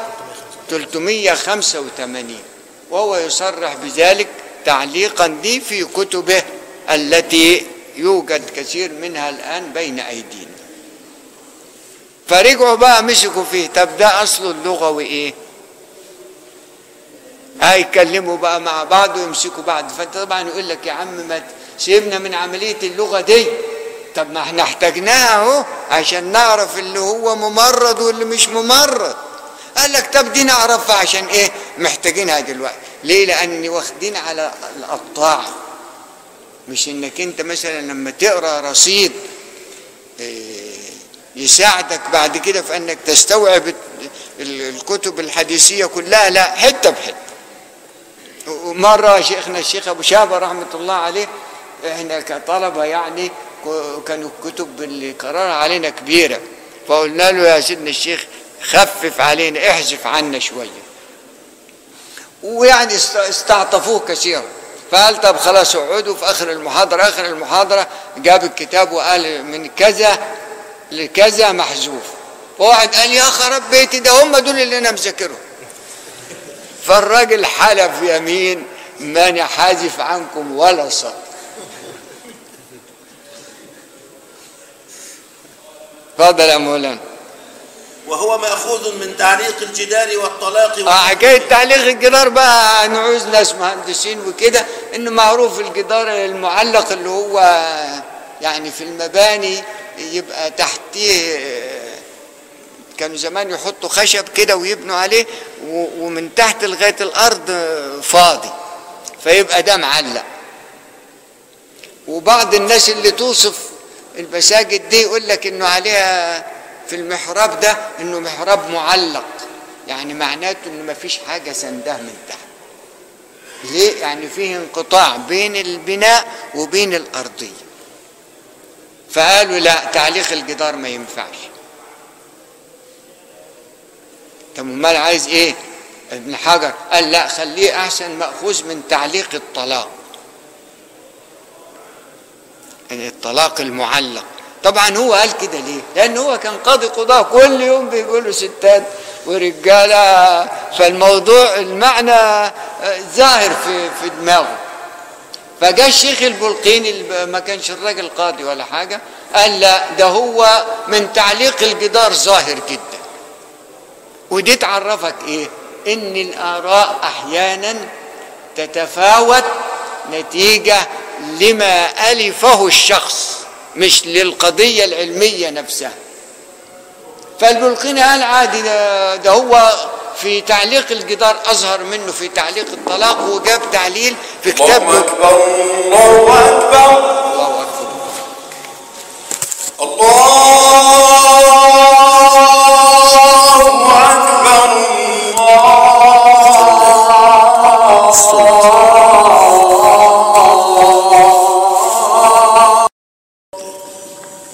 [SPEAKER 1] 385 وهو يصرح بذلك تعليقا دي في كتبه التي يوجد كثير منها الآن بين أيدينا فرجعوا بقى مسكوا فيه طب ده أصله اللغوي إيه هيكلموا بقى مع بعض ويمسكوا بعض فانت طبعا يقول لك يا عم ما سيبنا من عملية اللغة دي طب ما احنا احتاجناها اهو عشان نعرف اللي هو ممرض واللي مش ممرض قال لك طب دي نعرفها عشان ايه محتاجينها دلوقتي ليه لان واخدين على القطاع مش انك انت مثلا لما تقرا رصيد إيه، يساعدك بعد كده في انك تستوعب ال- الكتب الحديثيه كلها لا حته بحته ومره شيخنا الشيخ ابو شابه رحمه الله عليه احنا كطلبه يعني ك- كانوا الكتب اللي قرارها علينا كبيره فقلنا له يا سيدنا الشيخ خفف علينا احذف عنا شويه ويعني است- استعطفوه كثيرا فقال طب خلاص اقعدوا في اخر المحاضره اخر المحاضره جاب الكتاب وقال من كذا لكذا محذوف فواحد قال يا خراب بيتي ده هم دول اللي انا مذاكرهم فالراجل حلف يمين ماني حاذف عنكم ولا سطر اتفضل يا مولانا
[SPEAKER 2] وهو مأخوذ من تعليق الجدار والطلاق
[SPEAKER 1] اه حكايه تعليق الجدار بقى نعوز ناس مهندسين وكده انه معروف الجدار المعلق اللي هو يعني في المباني يبقى تحتيه آه، كانوا زمان يحطوا خشب كده ويبنوا عليه و- ومن تحت لغايه الارض آه، فاضي فيبقى ده معلق وبعض الناس اللي توصف المساجد دي يقول لك انه عليها في المحراب ده انه محراب معلق يعني معناته انه ما فيش حاجه سنداه من تحت ليه يعني فيه انقطاع بين البناء وبين الارضيه فقالوا لا تعليق الجدار ما ينفعش طب امال عايز ايه ابن حجر قال لا خليه احسن ماخوذ من تعليق الطلاق يعني الطلاق المعلق طبعا هو قال كده ليه لان هو كان قاضي قضاء كل يوم بيقولوا ستات ورجاله فالموضوع المعنى آه، ظاهر في في دماغه فجاء الشيخ البلقيني اللي ما كانش الراجل قاضي ولا حاجه قال لا ده هو من تعليق الجدار ظاهر جدا ودي تعرفك ايه ان الاراء احيانا تتفاوت نتيجه لما الفه الشخص مش للقضيه العلميه نفسها فالبلقيني قال عادي ده, ده هو في تعليق الجدار اظهر منه في تعليق الطلاق وجاب تعليل في كتاب
[SPEAKER 3] الله أكبر الله أكبر
[SPEAKER 1] الله اكبر
[SPEAKER 3] الله أكبر الله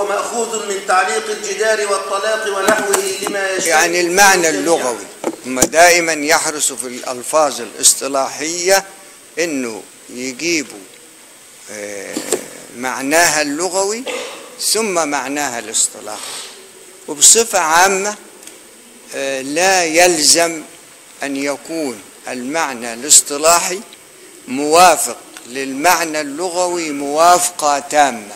[SPEAKER 2] وهو مأخوذ من تعليق الجدار والطلاق ونحوه لما يشترك
[SPEAKER 1] يعني
[SPEAKER 2] فيه
[SPEAKER 1] المعنى
[SPEAKER 2] جميعاً.
[SPEAKER 1] اللغوي هم دائما يحرصوا في الألفاظ الاصطلاحية انه يجيبوا آه، معناها اللغوي ثم معناها الاصطلاحي وبصفة عامة آه، لا يلزم أن يكون المعنى الاصطلاحي موافق للمعنى اللغوي موافقة تامة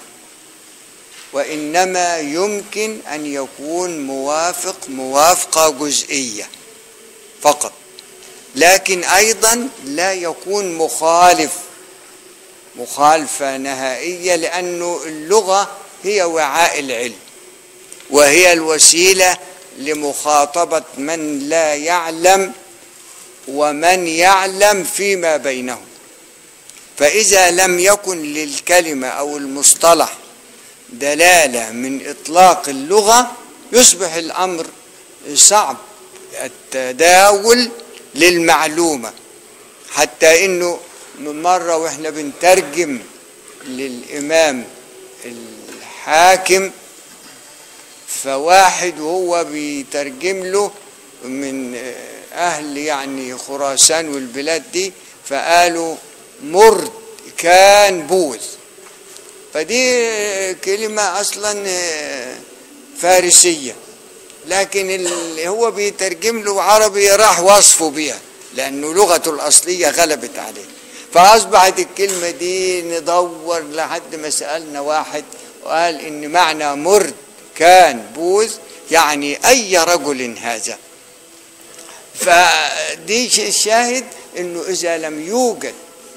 [SPEAKER 1] وإنما يمكن أن يكون موافق موافقة جزئية فقط لكن أيضا لا يكون مخالف مخالفة نهائية لأنه اللغة هي وعاء العلم وهي الوسيلة لمخاطبة من لا يعلم ومن يعلم فيما بينهم فإذا لم يكن للكلمة أو المصطلح دلالة من إطلاق اللغة يصبح الأمر صعب التداول للمعلومة حتى إنه مرة وإحنا بنترجم للإمام الحاكم فواحد وهو بيترجم له من أهل يعني خراسان والبلاد دي فقالوا مرد كان بوذ فدي كلمة أصلا فارسية لكن اللي هو بيترجم له عربي راح وصفه بيها لأنه لغته الأصلية غلبت عليه فأصبحت الكلمة دي ندور لحد ما سألنا واحد وقال إن معنى مرد كان بوذ يعني أي رجل هذا فدي الشاهد إنه إذا لم يوجد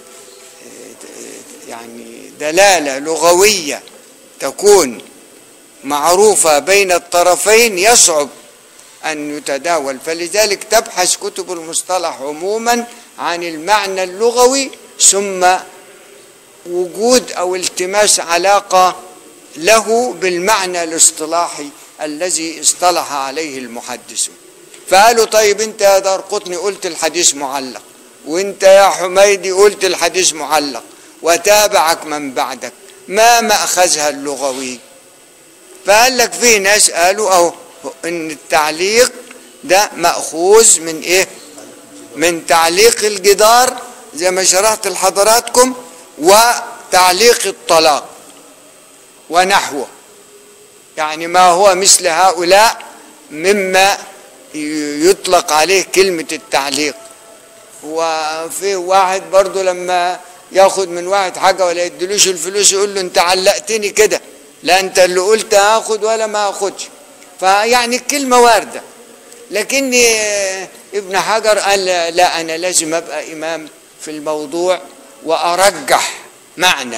[SPEAKER 1] يعني دلالة لغوية تكون معروفة بين الطرفين يصعب أن يتداول فلذلك تبحث كتب المصطلح عموما عن المعنى اللغوي ثم وجود أو التماس علاقة له بالمعنى الاصطلاحي الذي اصطلح عليه المحدثون فقالوا طيب انت يا دار قطني قلت الحديث معلق وانت يا حميدي قلت الحديث معلق وتابعك من بعدك ما مأخذها اللغوي فقال لك في ناس قالوا اهو ان التعليق ده مأخوذ من ايه من تعليق الجدار زي ما شرحت لحضراتكم وتعليق الطلاق ونحوه يعني ما هو مثل هؤلاء مما يطلق عليه كلمة التعليق وفي واحد برضو لما ياخد من واحد حاجة ولا يدلوش الفلوس يقول له انت علقتني كده لا انت اللي قلت هاخد ولا ما اخدش فيعني الكلمة واردة لكن ابن حجر قال لا انا لازم ابقى امام في الموضوع وارجح معنى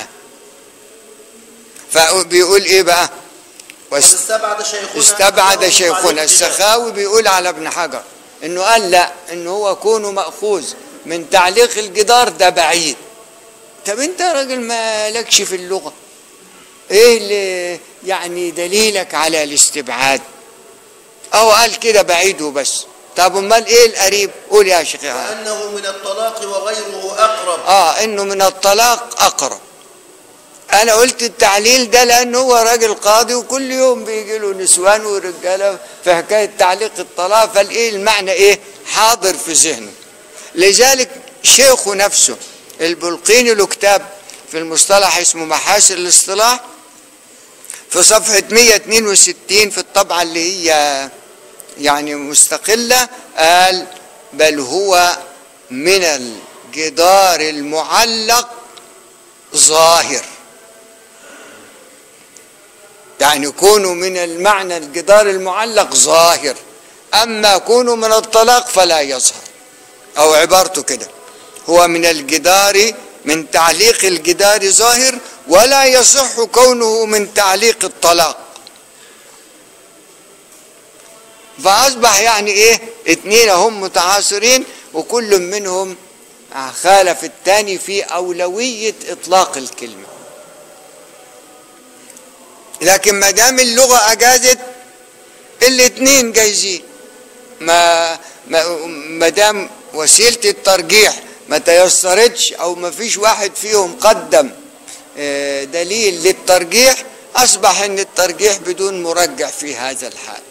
[SPEAKER 1] فبيقول ايه بقى واست-
[SPEAKER 2] واستبعد شيخنا
[SPEAKER 1] استبعد
[SPEAKER 2] أنه
[SPEAKER 1] شيخنا
[SPEAKER 2] تعليق
[SPEAKER 1] السخاوي بيقول على ابن حجر انه قال لا انه هو كونه ماخوذ من تعليق الجدار ده بعيد طب انت يا راجل ما لكش في اللغه ايه اللي يعني دليلك على الاستبعاد او قال كده بعيد وبس طب امال ايه القريب قول يا شيخ
[SPEAKER 2] وأنه من الطلاق وغيره أقرب
[SPEAKER 1] اه انه من الطلاق اقرب انا قلت التعليل ده لانه هو راجل قاضي وكل يوم بيجي له نسوان ورجاله في حكايه تعليق الطلاق فالايه المعنى ايه حاضر في ذهنه لذلك شيخه نفسه البلقيني له كتاب في المصطلح اسمه محاسن الاصطلاح في صفحة 162 في الطبعة اللي هي يعني مستقلة قال بل هو من الجدار المعلق ظاهر يعني كونه من المعنى الجدار المعلق ظاهر أما كونه من الطلاق فلا يظهر أو عبارته كده هو من الجدار من تعليق الجدار ظاهر ولا يصح كونه من تعليق الطلاق فأصبح يعني إيه اتنين هم متعاصرين وكل منهم خالف الثاني في أولوية إطلاق الكلمة لكن ما دام اللغة أجازت الاثنين جايزين ما ما ما دام وسيلة الترجيح ما تيسرتش أو ما فيش واحد فيهم قدم آه، دليل للترجيح أصبح أن الترجيح بدون مرجح في هذا الحال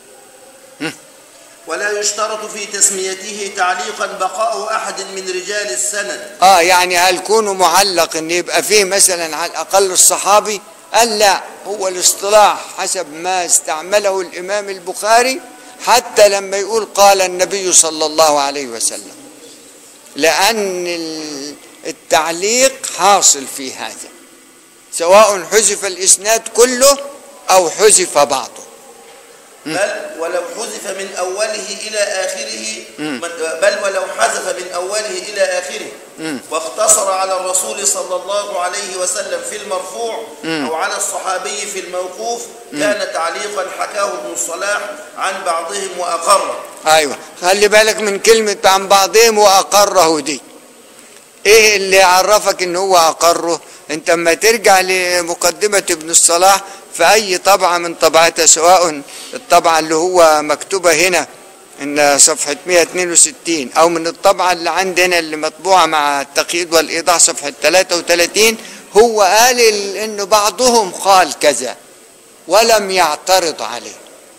[SPEAKER 2] ولا يشترط في تسميته تعليقا بقاء أحد من رجال السند
[SPEAKER 1] اه يعني هل كونه معلق ان يبقى فيه مثلا على الاقل الصحابي قال لا هو الاصطلاح حسب ما استعمله الامام البخاري حتى لما يقول قال النبي صلى الله عليه وسلم لان ال- التعليق حاصل في هذا سواء حذف الاسناد كله او حذف بعضه
[SPEAKER 2] بل ولو حذف من أوله إلى آخره بل ولو حذف من أوله إلى آخره واقتصر على الرسول صلى الله عليه وسلم في المرفوع أو على الصحابي في الموقوف كان تعليقا حكاه ابن الصلاح عن بعضهم وأقره
[SPEAKER 1] ايوه خلي بالك من كلمة عن بعضهم واقره دي ايه اللي عرفك ان هو اقره انت اما ترجع لمقدمة ابن الصلاح في اي طبعة من طبعاتها سواء الطبعة اللي هو مكتوبة هنا ان صفحة 162 او من الطبعة اللي عندنا اللي مطبوعة مع التقييد والايضاح صفحة 33 هو قال ال- انه بعضهم قال كذا ولم يعترض عليه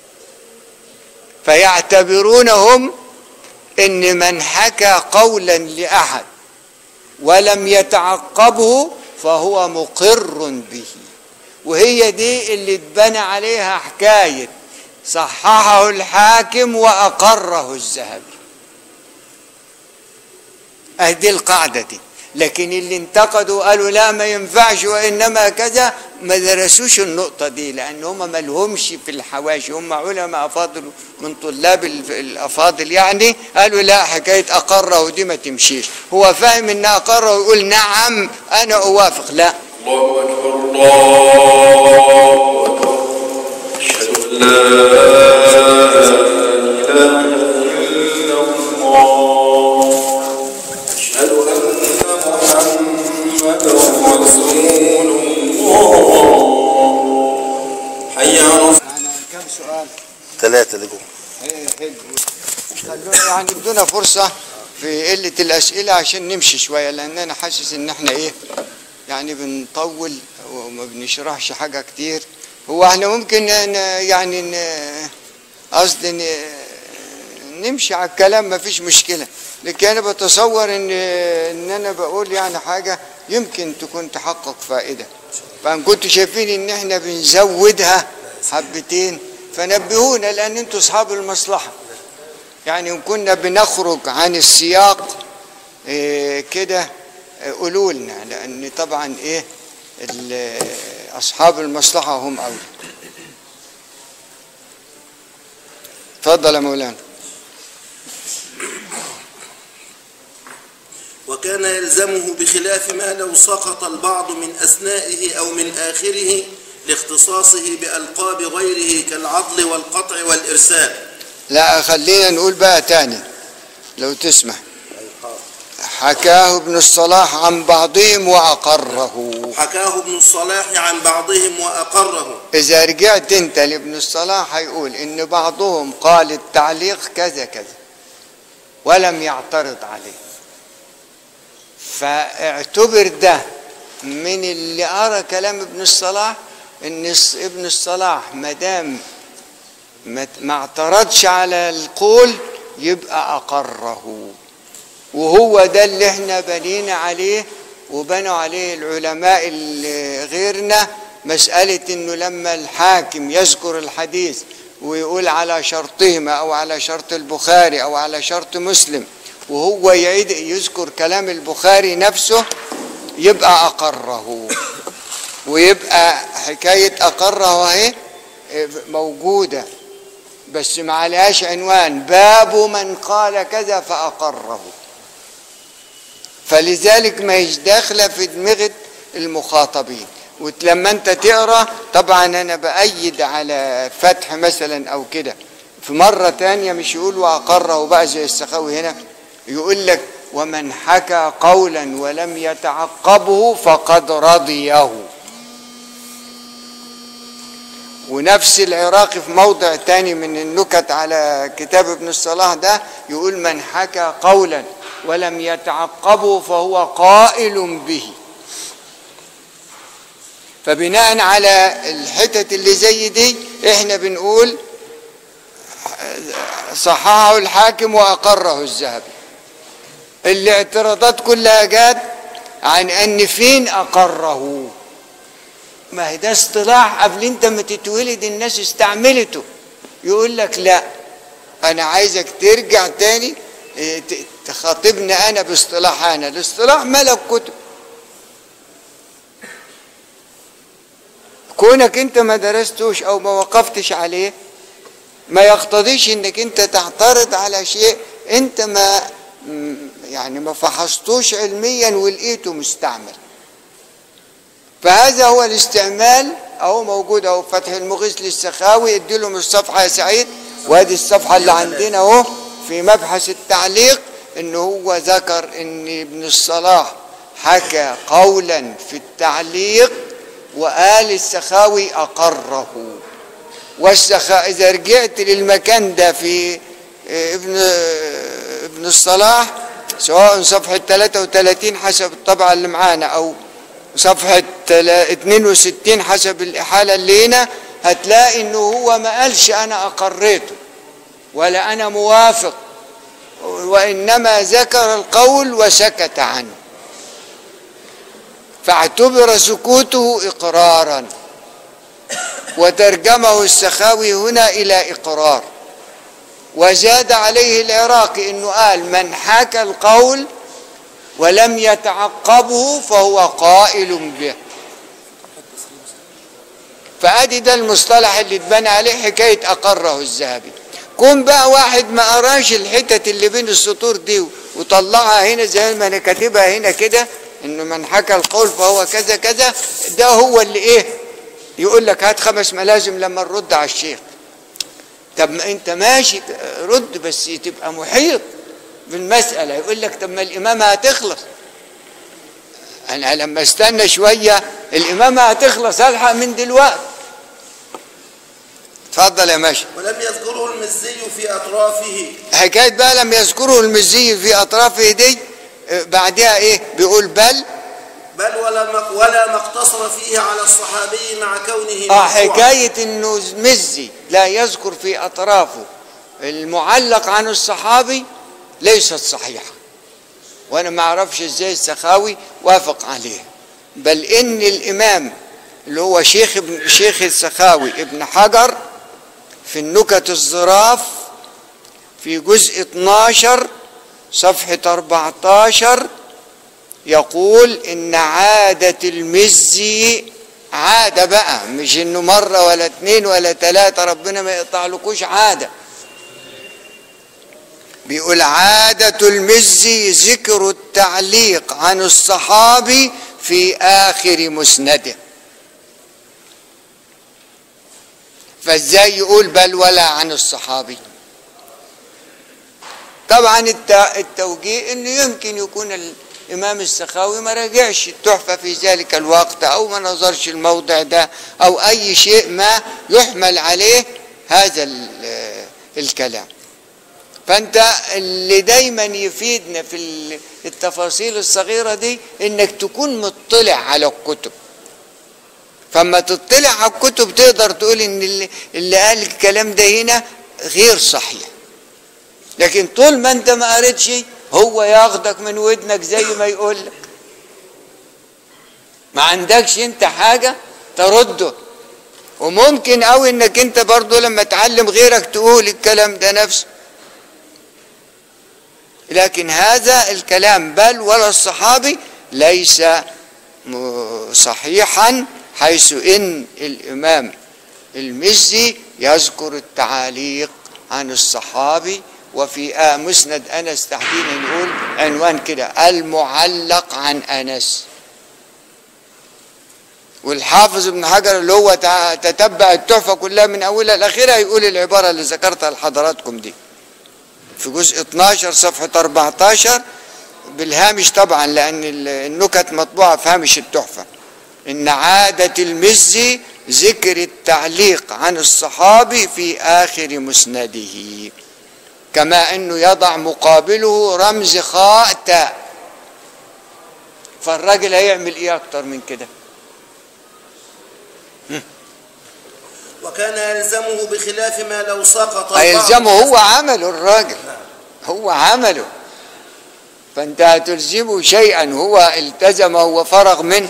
[SPEAKER 1] فيعتبرونهم ان من حكى قولا لاحد ولم يتعقبه فهو مقر به وهي دي اللي اتبنى عليها حكايه صححه الحاكم واقره الذهبي اهدي القاعده دي لكن اللي انتقدوا قالوا لا ما ينفعش وانما كذا ما درسوش النقطه دي لان هم ما لهمش في الحواشي هم علماء افاضل من طلاب ال- الافاضل يعني قالوا لا حكايه اقره دي ما تمشيش هو فاهم ان اقره ويقول نعم انا اوافق لا
[SPEAKER 3] الله أكبر الله أكبر أشهد أن لا إله إلا الله أشهد أن محمدا رسول الله حي على
[SPEAKER 1] كم سؤال
[SPEAKER 2] ثلاثة اللي جوه
[SPEAKER 1] خلونا يعني ادونا فرصة في قلة الأسئلة عشان نمشي شوية لأن أنا حاسس إن إحنا إيه يعني بنطول وما بنشرحش حاجة كتير هو إحنا ممكن ن- يعني ن- قصدي ن- نمشي على الكلام ما فيش مشكلة لكن أنا بتصور إن إن أنا بقول يعني حاجة يمكن تكون تحقق فائدة فإن كنتوا شايفين إن إحنا بنزودها حبتين فنبهونا لأن أنتوا أصحاب المصلحة يعني إن كنا بنخرج عن السياق إيه كده إيه، قولوا لنا لأن طبعا إيه ال- أصحاب المصلحة هم أولى اتفضل يا مولانا
[SPEAKER 2] وكان يلزمه بخلاف ما لو سقط البعض من أثنائه أو من آخره لاختصاصه بألقاب غيره كالعضل والقطع والإرسال
[SPEAKER 1] لا خلينا نقول بقى تاني لو تسمح حكاه ابن الصلاح عن بعضهم وأقره
[SPEAKER 2] حكاه ابن الصلاح عن بعضهم وأقره
[SPEAKER 1] إذا رجعت أنت لابن الصلاح هيقول إن بعضهم قال التعليق كذا كذا ولم يعترض عليه فاعتبر ده من اللي أرى كلام ابن الصلاح إن الص- ابن الصلاح ما دام ما ما اعترضش على القول يبقى أقره وهو ده اللي احنا بنينا عليه وبنوا عليه العلماء اللي غيرنا مسألة انه لما الحاكم يذكر الحديث ويقول على شرطهما او على شرط البخاري او على شرط مسلم وهو يعيد يذكر كلام البخاري نفسه يبقى اقره ويبقى حكاية اقره اهي موجودة بس ما عليهاش عنوان باب من قال كذا فأقره فلذلك ما هيش داخله في دماغ المخاطبين ولما انت تقرا طبعا انا بايد على فتح مثلا او كده في مره تانية مش يقول واقره بقى زي السخاوي هنا يقول لك ومن حكى قولا ولم يتعقبه فقد رضيه ونفس العراقي في موضع تاني من النكت على كتاب ابن الصلاح ده يقول من حكى قولا ولم يتعقبه فهو قائل به فبناء على الحتت اللي زي دي احنا بنقول صححه الحاكم واقره الذهبي الاعتراضات كلها جات عن ان فين اقره ما هي ده اصطلاح قبل انت ما تتولد الناس استعملته يقول لك لا انا عايزك ترجع تاني اه، ت- تخاطبني انا باصطلاح انا الاصطلاح ملك كتب كونك انت ما درستوش او ما وقفتش عليه ما يقتضيش انك انت تعترض على شيء انت ما م- يعني ما فحصتوش علميا ولقيته مستعمل فهذا هو الاستعمال اهو موجود اهو فتح المغيث للسخاوي اديلهم الصفحه يا سعيد وادي الصفحه اللي عندنا اهو في مبحث التعليق ان هو ذكر ان ابن الصلاح حكى قولا في التعليق وقال السخاوي اقره والسخاء اذا رجعت للمكان ده في آه، ابن آه، ابن الصلاح سواء صفحه 33 حسب الطبعه اللي معانا او صفحة تلا- 62 حسب الإحالة اللي هنا هتلاقي إنه هو ما قالش أنا أقريته ولا أنا موافق وإنما ذكر القول وسكت عنه فاعتبر سكوته إقرارا وترجمه السخاوي هنا إلى إقرار وزاد عليه العراقي إنه قال من حكى القول ولم يتعقبه فهو قائل به فادي ده المصطلح اللي اتبنى عليه حكايه اقره الذهبي كون بقى واحد ما قراش الحتت اللي بين السطور دي وطلعها هنا زي ما انا كاتبها هنا كده انه من حكى القول فهو كذا كذا ده هو اللي ايه يقول لك هات خمس ملازم لما نرد على الشيخ طب ما انت ماشي رد بس تبقى محيط بالمسألة يقول لك طب ما الإمامة هتخلص أنا لما استنى شوية الإمامة هتخلص ألحق من دلوقتي اتفضل يا ماشي
[SPEAKER 2] ولم يذكره المزي في أطرافه
[SPEAKER 1] حكاية بقى لم يذكره المزي في أطرافه دي اه، بعدها إيه بيقول بل
[SPEAKER 2] بل ولا ما ولا ما اقتصر فيه على الصحابي مع كونه
[SPEAKER 1] اه
[SPEAKER 2] مرفوعا.
[SPEAKER 1] حكاية انه مزي لا يذكر في اطرافه المعلق عن الصحابي ليست صحيحة وانا ما اعرفش ازاي السخاوي وافق عليه بل ان الامام اللي هو شيخ ابن شيخ السخاوي ابن حجر في النكت الظراف في جزء 12 صفحة 14 يقول ان عادة المزي عادة بقى مش انه مرة ولا اتنين ولا تلاتة ربنا ما يقطعلكوش عادة بيقول عادة المزي ذكر التعليق عن الصحابي في آخر مسنده فازاي يقول بل ولا عن الصحابي طبعا الت- التوجيه انه يمكن يكون الامام السخاوي ما راجعش التحفه في ذلك الوقت او ما نظرش الموضع ده او اي شيء ما يحمل عليه هذا ال- الكلام فانت اللي دايما يفيدنا في ال- التفاصيل الصغيره دي انك تكون مطلع على الكتب فما تطلع على الكتب تقدر تقول ان اللي, اللي قال الكلام ده هنا غير صحيح لكن طول ما انت ما قريتش هو ياخدك من ودنك زي ما يقول لك ما عندكش انت حاجه ترده وممكن قوي انك انت برضو لما تعلم غيرك تقول الكلام ده نفسه لكن هذا الكلام بل ولا الصحابي ليس م- صحيحا حيث ان الامام المزي يذكر التعاليق عن الصحابي وفي آه مسند انس تحديدا نقول عنوان كده المعلق عن انس والحافظ ابن حجر اللي هو تع- تتبع التحفه كلها من اولها لاخرها يقول العباره اللي ذكرتها لحضراتكم دي في جزء 12 صفحه 14 بالهامش طبعا لان ال- النكت مطبوعه في هامش التحفه ان عاده المزي ذكر التعليق عن الصحابي في اخر مسنده كما انه يضع مقابله رمز خاء تاء فالراجل هيعمل ايه اكتر من كده
[SPEAKER 2] وكان يلزمه بخلاف ما لو سقط البعض
[SPEAKER 1] هيلزمه هو عمله الراجل هو عمله فانت هتلزمه شيئا هو التزمه وفرغ منه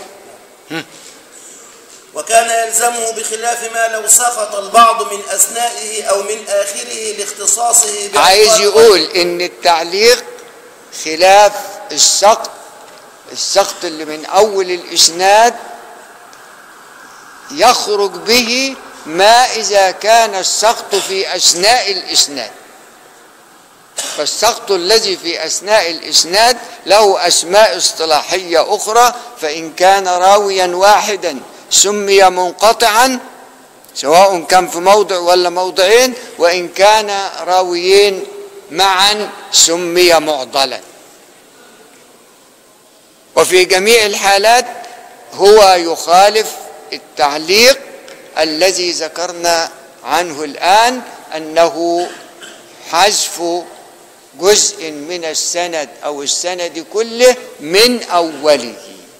[SPEAKER 2] وكان يلزمه بخلاف ما لو سقط البعض من أثنائه أو من آخره لاختصاصه بألفاظ
[SPEAKER 1] عايز يقول ان التعليق خلاف السقط السقط اللي من اول الاسناد يخرج به ما اذا كان السقط في اثناء الاسناد فالسقط الذي في اثناء الاسناد له اسماء اصطلاحيه اخرى فان كان راويا واحدا سمي منقطعا سواء كان في موضع ولا موضعين وان كان راويين معا سمي معضلا وفي جميع الحالات هو يخالف التعليق الذي ذكرنا عنه الان انه حذف جزء من السند او السند كله من اوله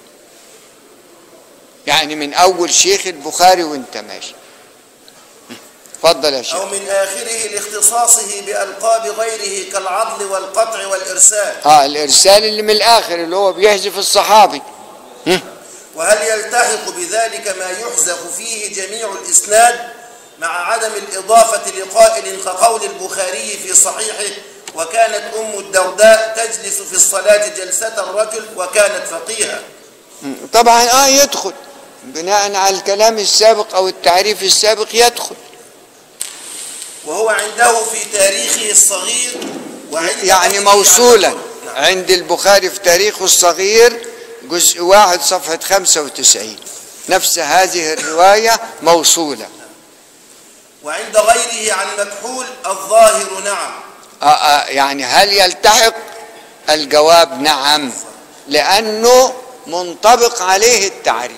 [SPEAKER 1] يعني من اول شيخ البخاري وانت ماشي اتفضل يا شيخ
[SPEAKER 2] أو من آخره لاختصاصه بألقاب غيره كالعضل والقطع والإرسال
[SPEAKER 1] اه الارسال اللي من الاخر اللي هو بيحذف الصحابي هم؟
[SPEAKER 2] وهل يلتحق بذلك ما يحذف فيه جميع الإسناد مع عدم الإضافة لقائل كقول البخاري في صحيحه وكانت أم الدرداء تجلس في الصلاة جلسة الرجل وكانت فقيها
[SPEAKER 1] طبعا اه يدخل بناء على الكلام السابق او التعريف السابق يدخل
[SPEAKER 2] وهو عنده في تاريخه الصغير وعند
[SPEAKER 1] يعني
[SPEAKER 2] غيره
[SPEAKER 1] موصولا
[SPEAKER 2] نعم.
[SPEAKER 1] عند البخاري في تاريخه الصغير جزء واحد صفحة 95 نفس هذه الرواية موصولة
[SPEAKER 2] وعند غيره عن مكحول الظاهر نعم
[SPEAKER 1] آه آه يعني هل يلتحق الجواب نعم لأنه منطبق عليه التعريف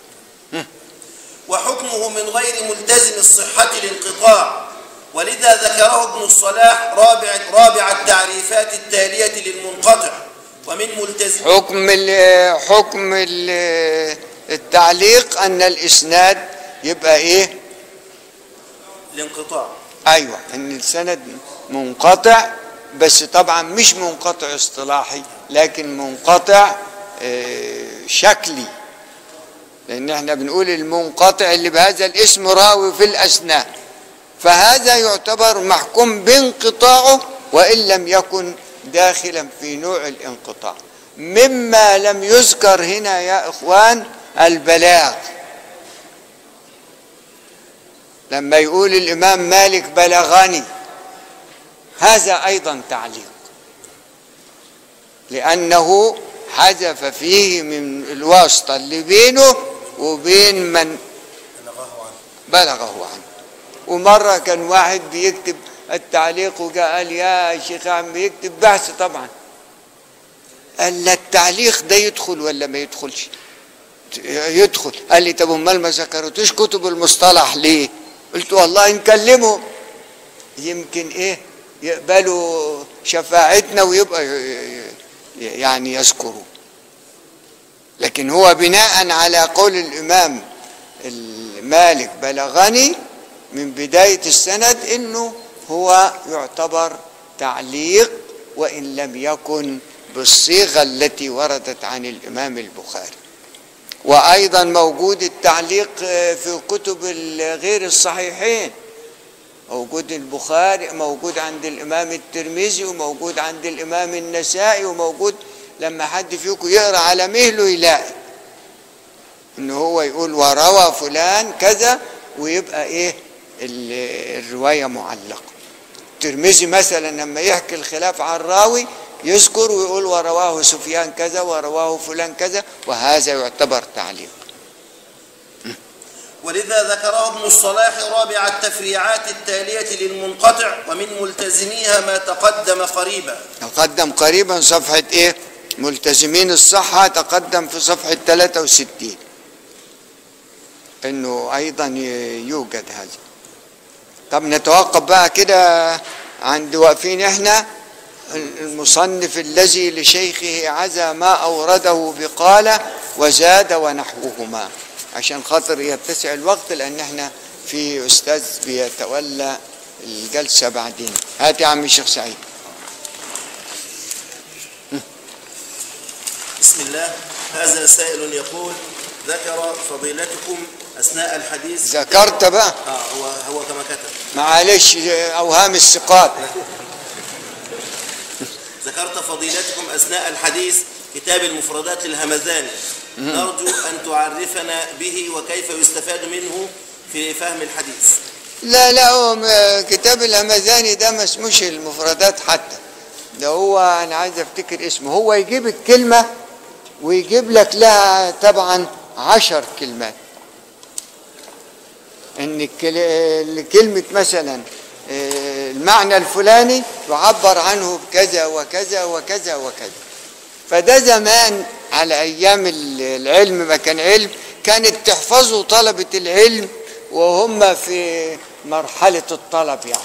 [SPEAKER 2] وحكمه من غير ملتزم الصحة الانقطاع ولذا ذكره ابن الصلاح رابع رابع التعريفات التالية للمنقطع ومن ملتزم
[SPEAKER 1] حكم ال حكم ال التعليق أن الإسناد يبقى إيه
[SPEAKER 2] الانقطاع
[SPEAKER 1] ايوه ان السند منقطع بس طبعا مش منقطع اصطلاحي لكن منقطع آه، شكلي لان احنا بنقول المنقطع اللي بهذا الاسم راوي في الاسناد فهذا يعتبر محكوم بانقطاعه وان لم يكن داخلا في نوع الانقطاع مما لم يذكر هنا يا اخوان البلاغ لما يقول الإمام مالك بلغني هذا أيضا تعليق لأنه حذف فيه من الواسطة اللي بينه وبين من بلغه عنه ومرة كان واحد بيكتب التعليق وجاء قال يا شيخ عم بيكتب بحث طبعا قال لا التعليق ده يدخل ولا ما يدخلش يدخل قال لي طب امال ما ذكرتوش كتب المصطلح ليه قلت والله نكلمه يمكن ايه يقبلوا شفاعتنا ويبقى ي- ي- يعني يذكروا لكن هو بناء على قول الامام المالك بلغني من بداية السند انه هو يعتبر تعليق وان لم يكن بالصيغة التي وردت عن الامام البخاري وايضا موجود التعليق في كتب غير الصحيحين موجود البخاري موجود عند الامام الترمذي وموجود عند الامام النسائي وموجود لما حد فيكم يقرا على مهله يلاقي ان هو يقول وروى فلان كذا ويبقى ايه ال- الروايه معلقه الترمذي مثلا لما يحكي الخلاف عن راوي يذكر ويقول ورواه سفيان كذا ورواه فلان كذا وهذا يعتبر تعليق
[SPEAKER 2] ولذا ذكره ابن الصلاح رابع التفريعات التالية للمنقطع ومن ملتزميها ما تقدم قريبا
[SPEAKER 1] تقدم قريبا صفحة ايه ملتزمين الصحة تقدم في صفحة 63 انه ايضا ي- يوجد هذا طب نتوقف بقى كده عند واقفين احنا المصنف الذي لشيخه عزى ما اورده بقال وزاد ونحوهما عشان خاطر يتسع الوقت لان احنا في أستاذ بيتولى الجلسة بعدين هات يا عم الشيخ سعيد
[SPEAKER 2] بسم الله هذا سائل يقول ذكر فضيلتكم أثناء الحديث
[SPEAKER 1] ذكرت بقى
[SPEAKER 2] آه هو هو كما كتب
[SPEAKER 1] معلش أوهام الثقات
[SPEAKER 2] ذكرت فضيلتكم أثناء الحديث كتاب المفردات للهمذاني نرجو أن تعرفنا به وكيف يستفاد منه في فهم الحديث
[SPEAKER 1] لا لا هو م- كتاب الهمذاني ده ما اسموش المفردات حتى ده هو انا عايز افتكر اسمه هو يجيب الكلمة ويجيب لك لها طبعا عشر كلمات ان الكل- كلمة مثلا آه، المعنى الفلاني يعبر عنه بكذا وكذا وكذا وكذا فده زمان على ايام ال- العلم ما كان علم كانت تحفظه طلبة العلم وهم في مرحلة الطلب يعني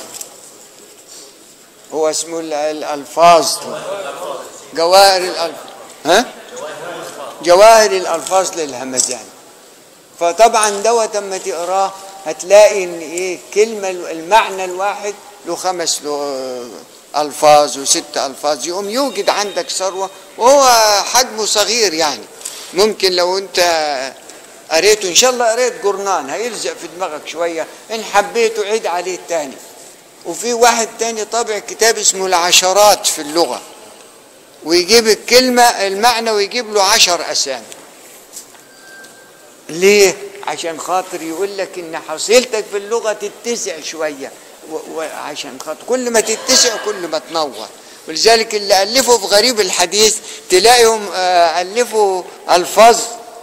[SPEAKER 1] هو اسمه ال- الالفاظ جواهر الالفاظ ها جواهر الالفاظ للهمزان فطبعا دوت اما تقراه هتلاقي ان ايه كلمه المعنى الواحد له خمس له الفاظ وست الفاظ يقوم يوجد عندك ثروه وهو حجمه صغير يعني ممكن لو انت قريته ان شاء الله قريت جورنان هيلزق في دماغك شويه ان حبيته عيد عليه تاني وفي واحد تاني طابع كتاب اسمه العشرات في اللغه ويجيب الكلمه المعنى ويجيب له عشر اسامي ليه؟ عشان خاطر يقول لك ان حصيلتك في اللغه تتسع شويه و- وعشان خاطر كل ما تتسع كل ما تنور ولذلك اللي الفوا في غريب الحديث تلاقيهم آه، الفوا الفاظ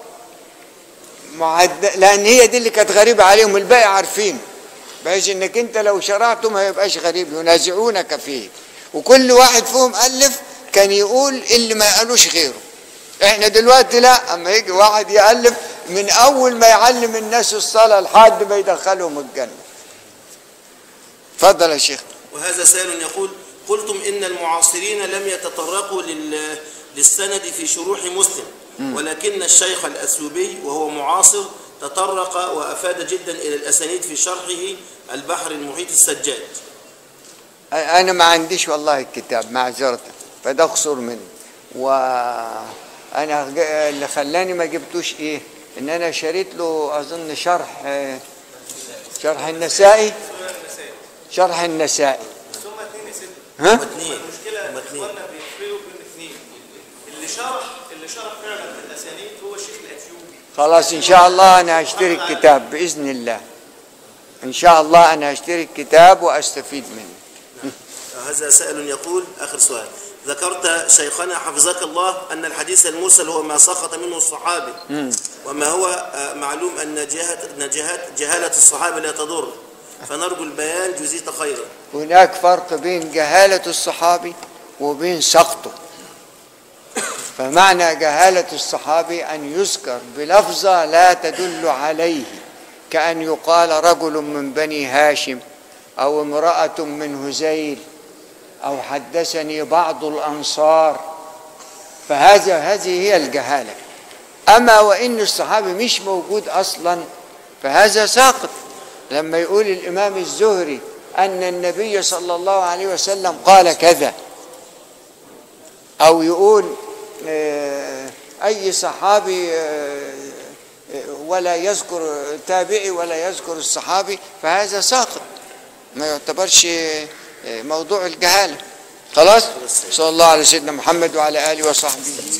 [SPEAKER 1] معد... لان هي دي اللي كانت غريبه عليهم الباقي عارفين بحيث انك انت لو شرعته ما يبقاش غريب ينازعونك فيه وكل واحد فيهم الف كان يقول اللي ما قالوش غيره احنا دلوقتي لا اما يجي واحد يالف من اول ما يعلم الناس الصلاه لحد ما يدخلهم الجنه اتفضل يا شيخ
[SPEAKER 2] وهذا سائل يقول قلتم إن المعاصرين لم يتطرقوا لل... للسند في شروح مسلم ولكن الشيخ الأثيوبي وهو معاصر تطرق وأفاد جدا إلى الأسانيد في شرحه البحر المحيط السجاد
[SPEAKER 1] انا ما عنديش والله الكتاب معذره فده قصور مني وانا ج- اللي خلاني ما جبتوش ايه ان انا شريت له اظن شرح آه، شرح النسائي شرح النسائي ها
[SPEAKER 2] اثنين
[SPEAKER 4] المشكله
[SPEAKER 2] هم
[SPEAKER 4] ان
[SPEAKER 2] اثنين
[SPEAKER 4] اخواننا بيفرقوا بين اثنين اللي شرح اللي شرح فعلا الاسانيد هو الشيخ الاثيوبي
[SPEAKER 1] خلاص ان شاء الله انا هشتري الكتاب باذن الله ان شاء الله انا هشتري الكتاب واستفيد منه
[SPEAKER 2] هذا سائل يقول آخر سؤال ذكرت شيخنا حفظك الله أن الحديث المرسل هو ما سقط منه الصحابي وما هو آه، معلوم أن جهة أن جهات جهالة الصحابة لا تضر فنرجو البيان جزيت خيرا
[SPEAKER 1] هناك فرق بين جهالة الصحابي وبين سقطه فمعنى جهالة الصحابي أن يذكر بلفظة لا تدل عليه كأن يقال رجل من بني هاشم أو امرأة من هزيل أو حدثني بعض الأنصار فهذا هذه هي الجهالة أما وإن الصحابي مش موجود أصلا فهذا ساقط لما يقول الإمام الزهري أن النبي صلى الله عليه وسلم قال كذا أو يقول آه، أي صحابي آه، آه، ولا يذكر تابعي ولا يذكر الصحابي فهذا ساقط ما يعتبرش آه، موضوع الجهالة خلاص صلى الله على سيدنا محمد وعلى آله وصحبه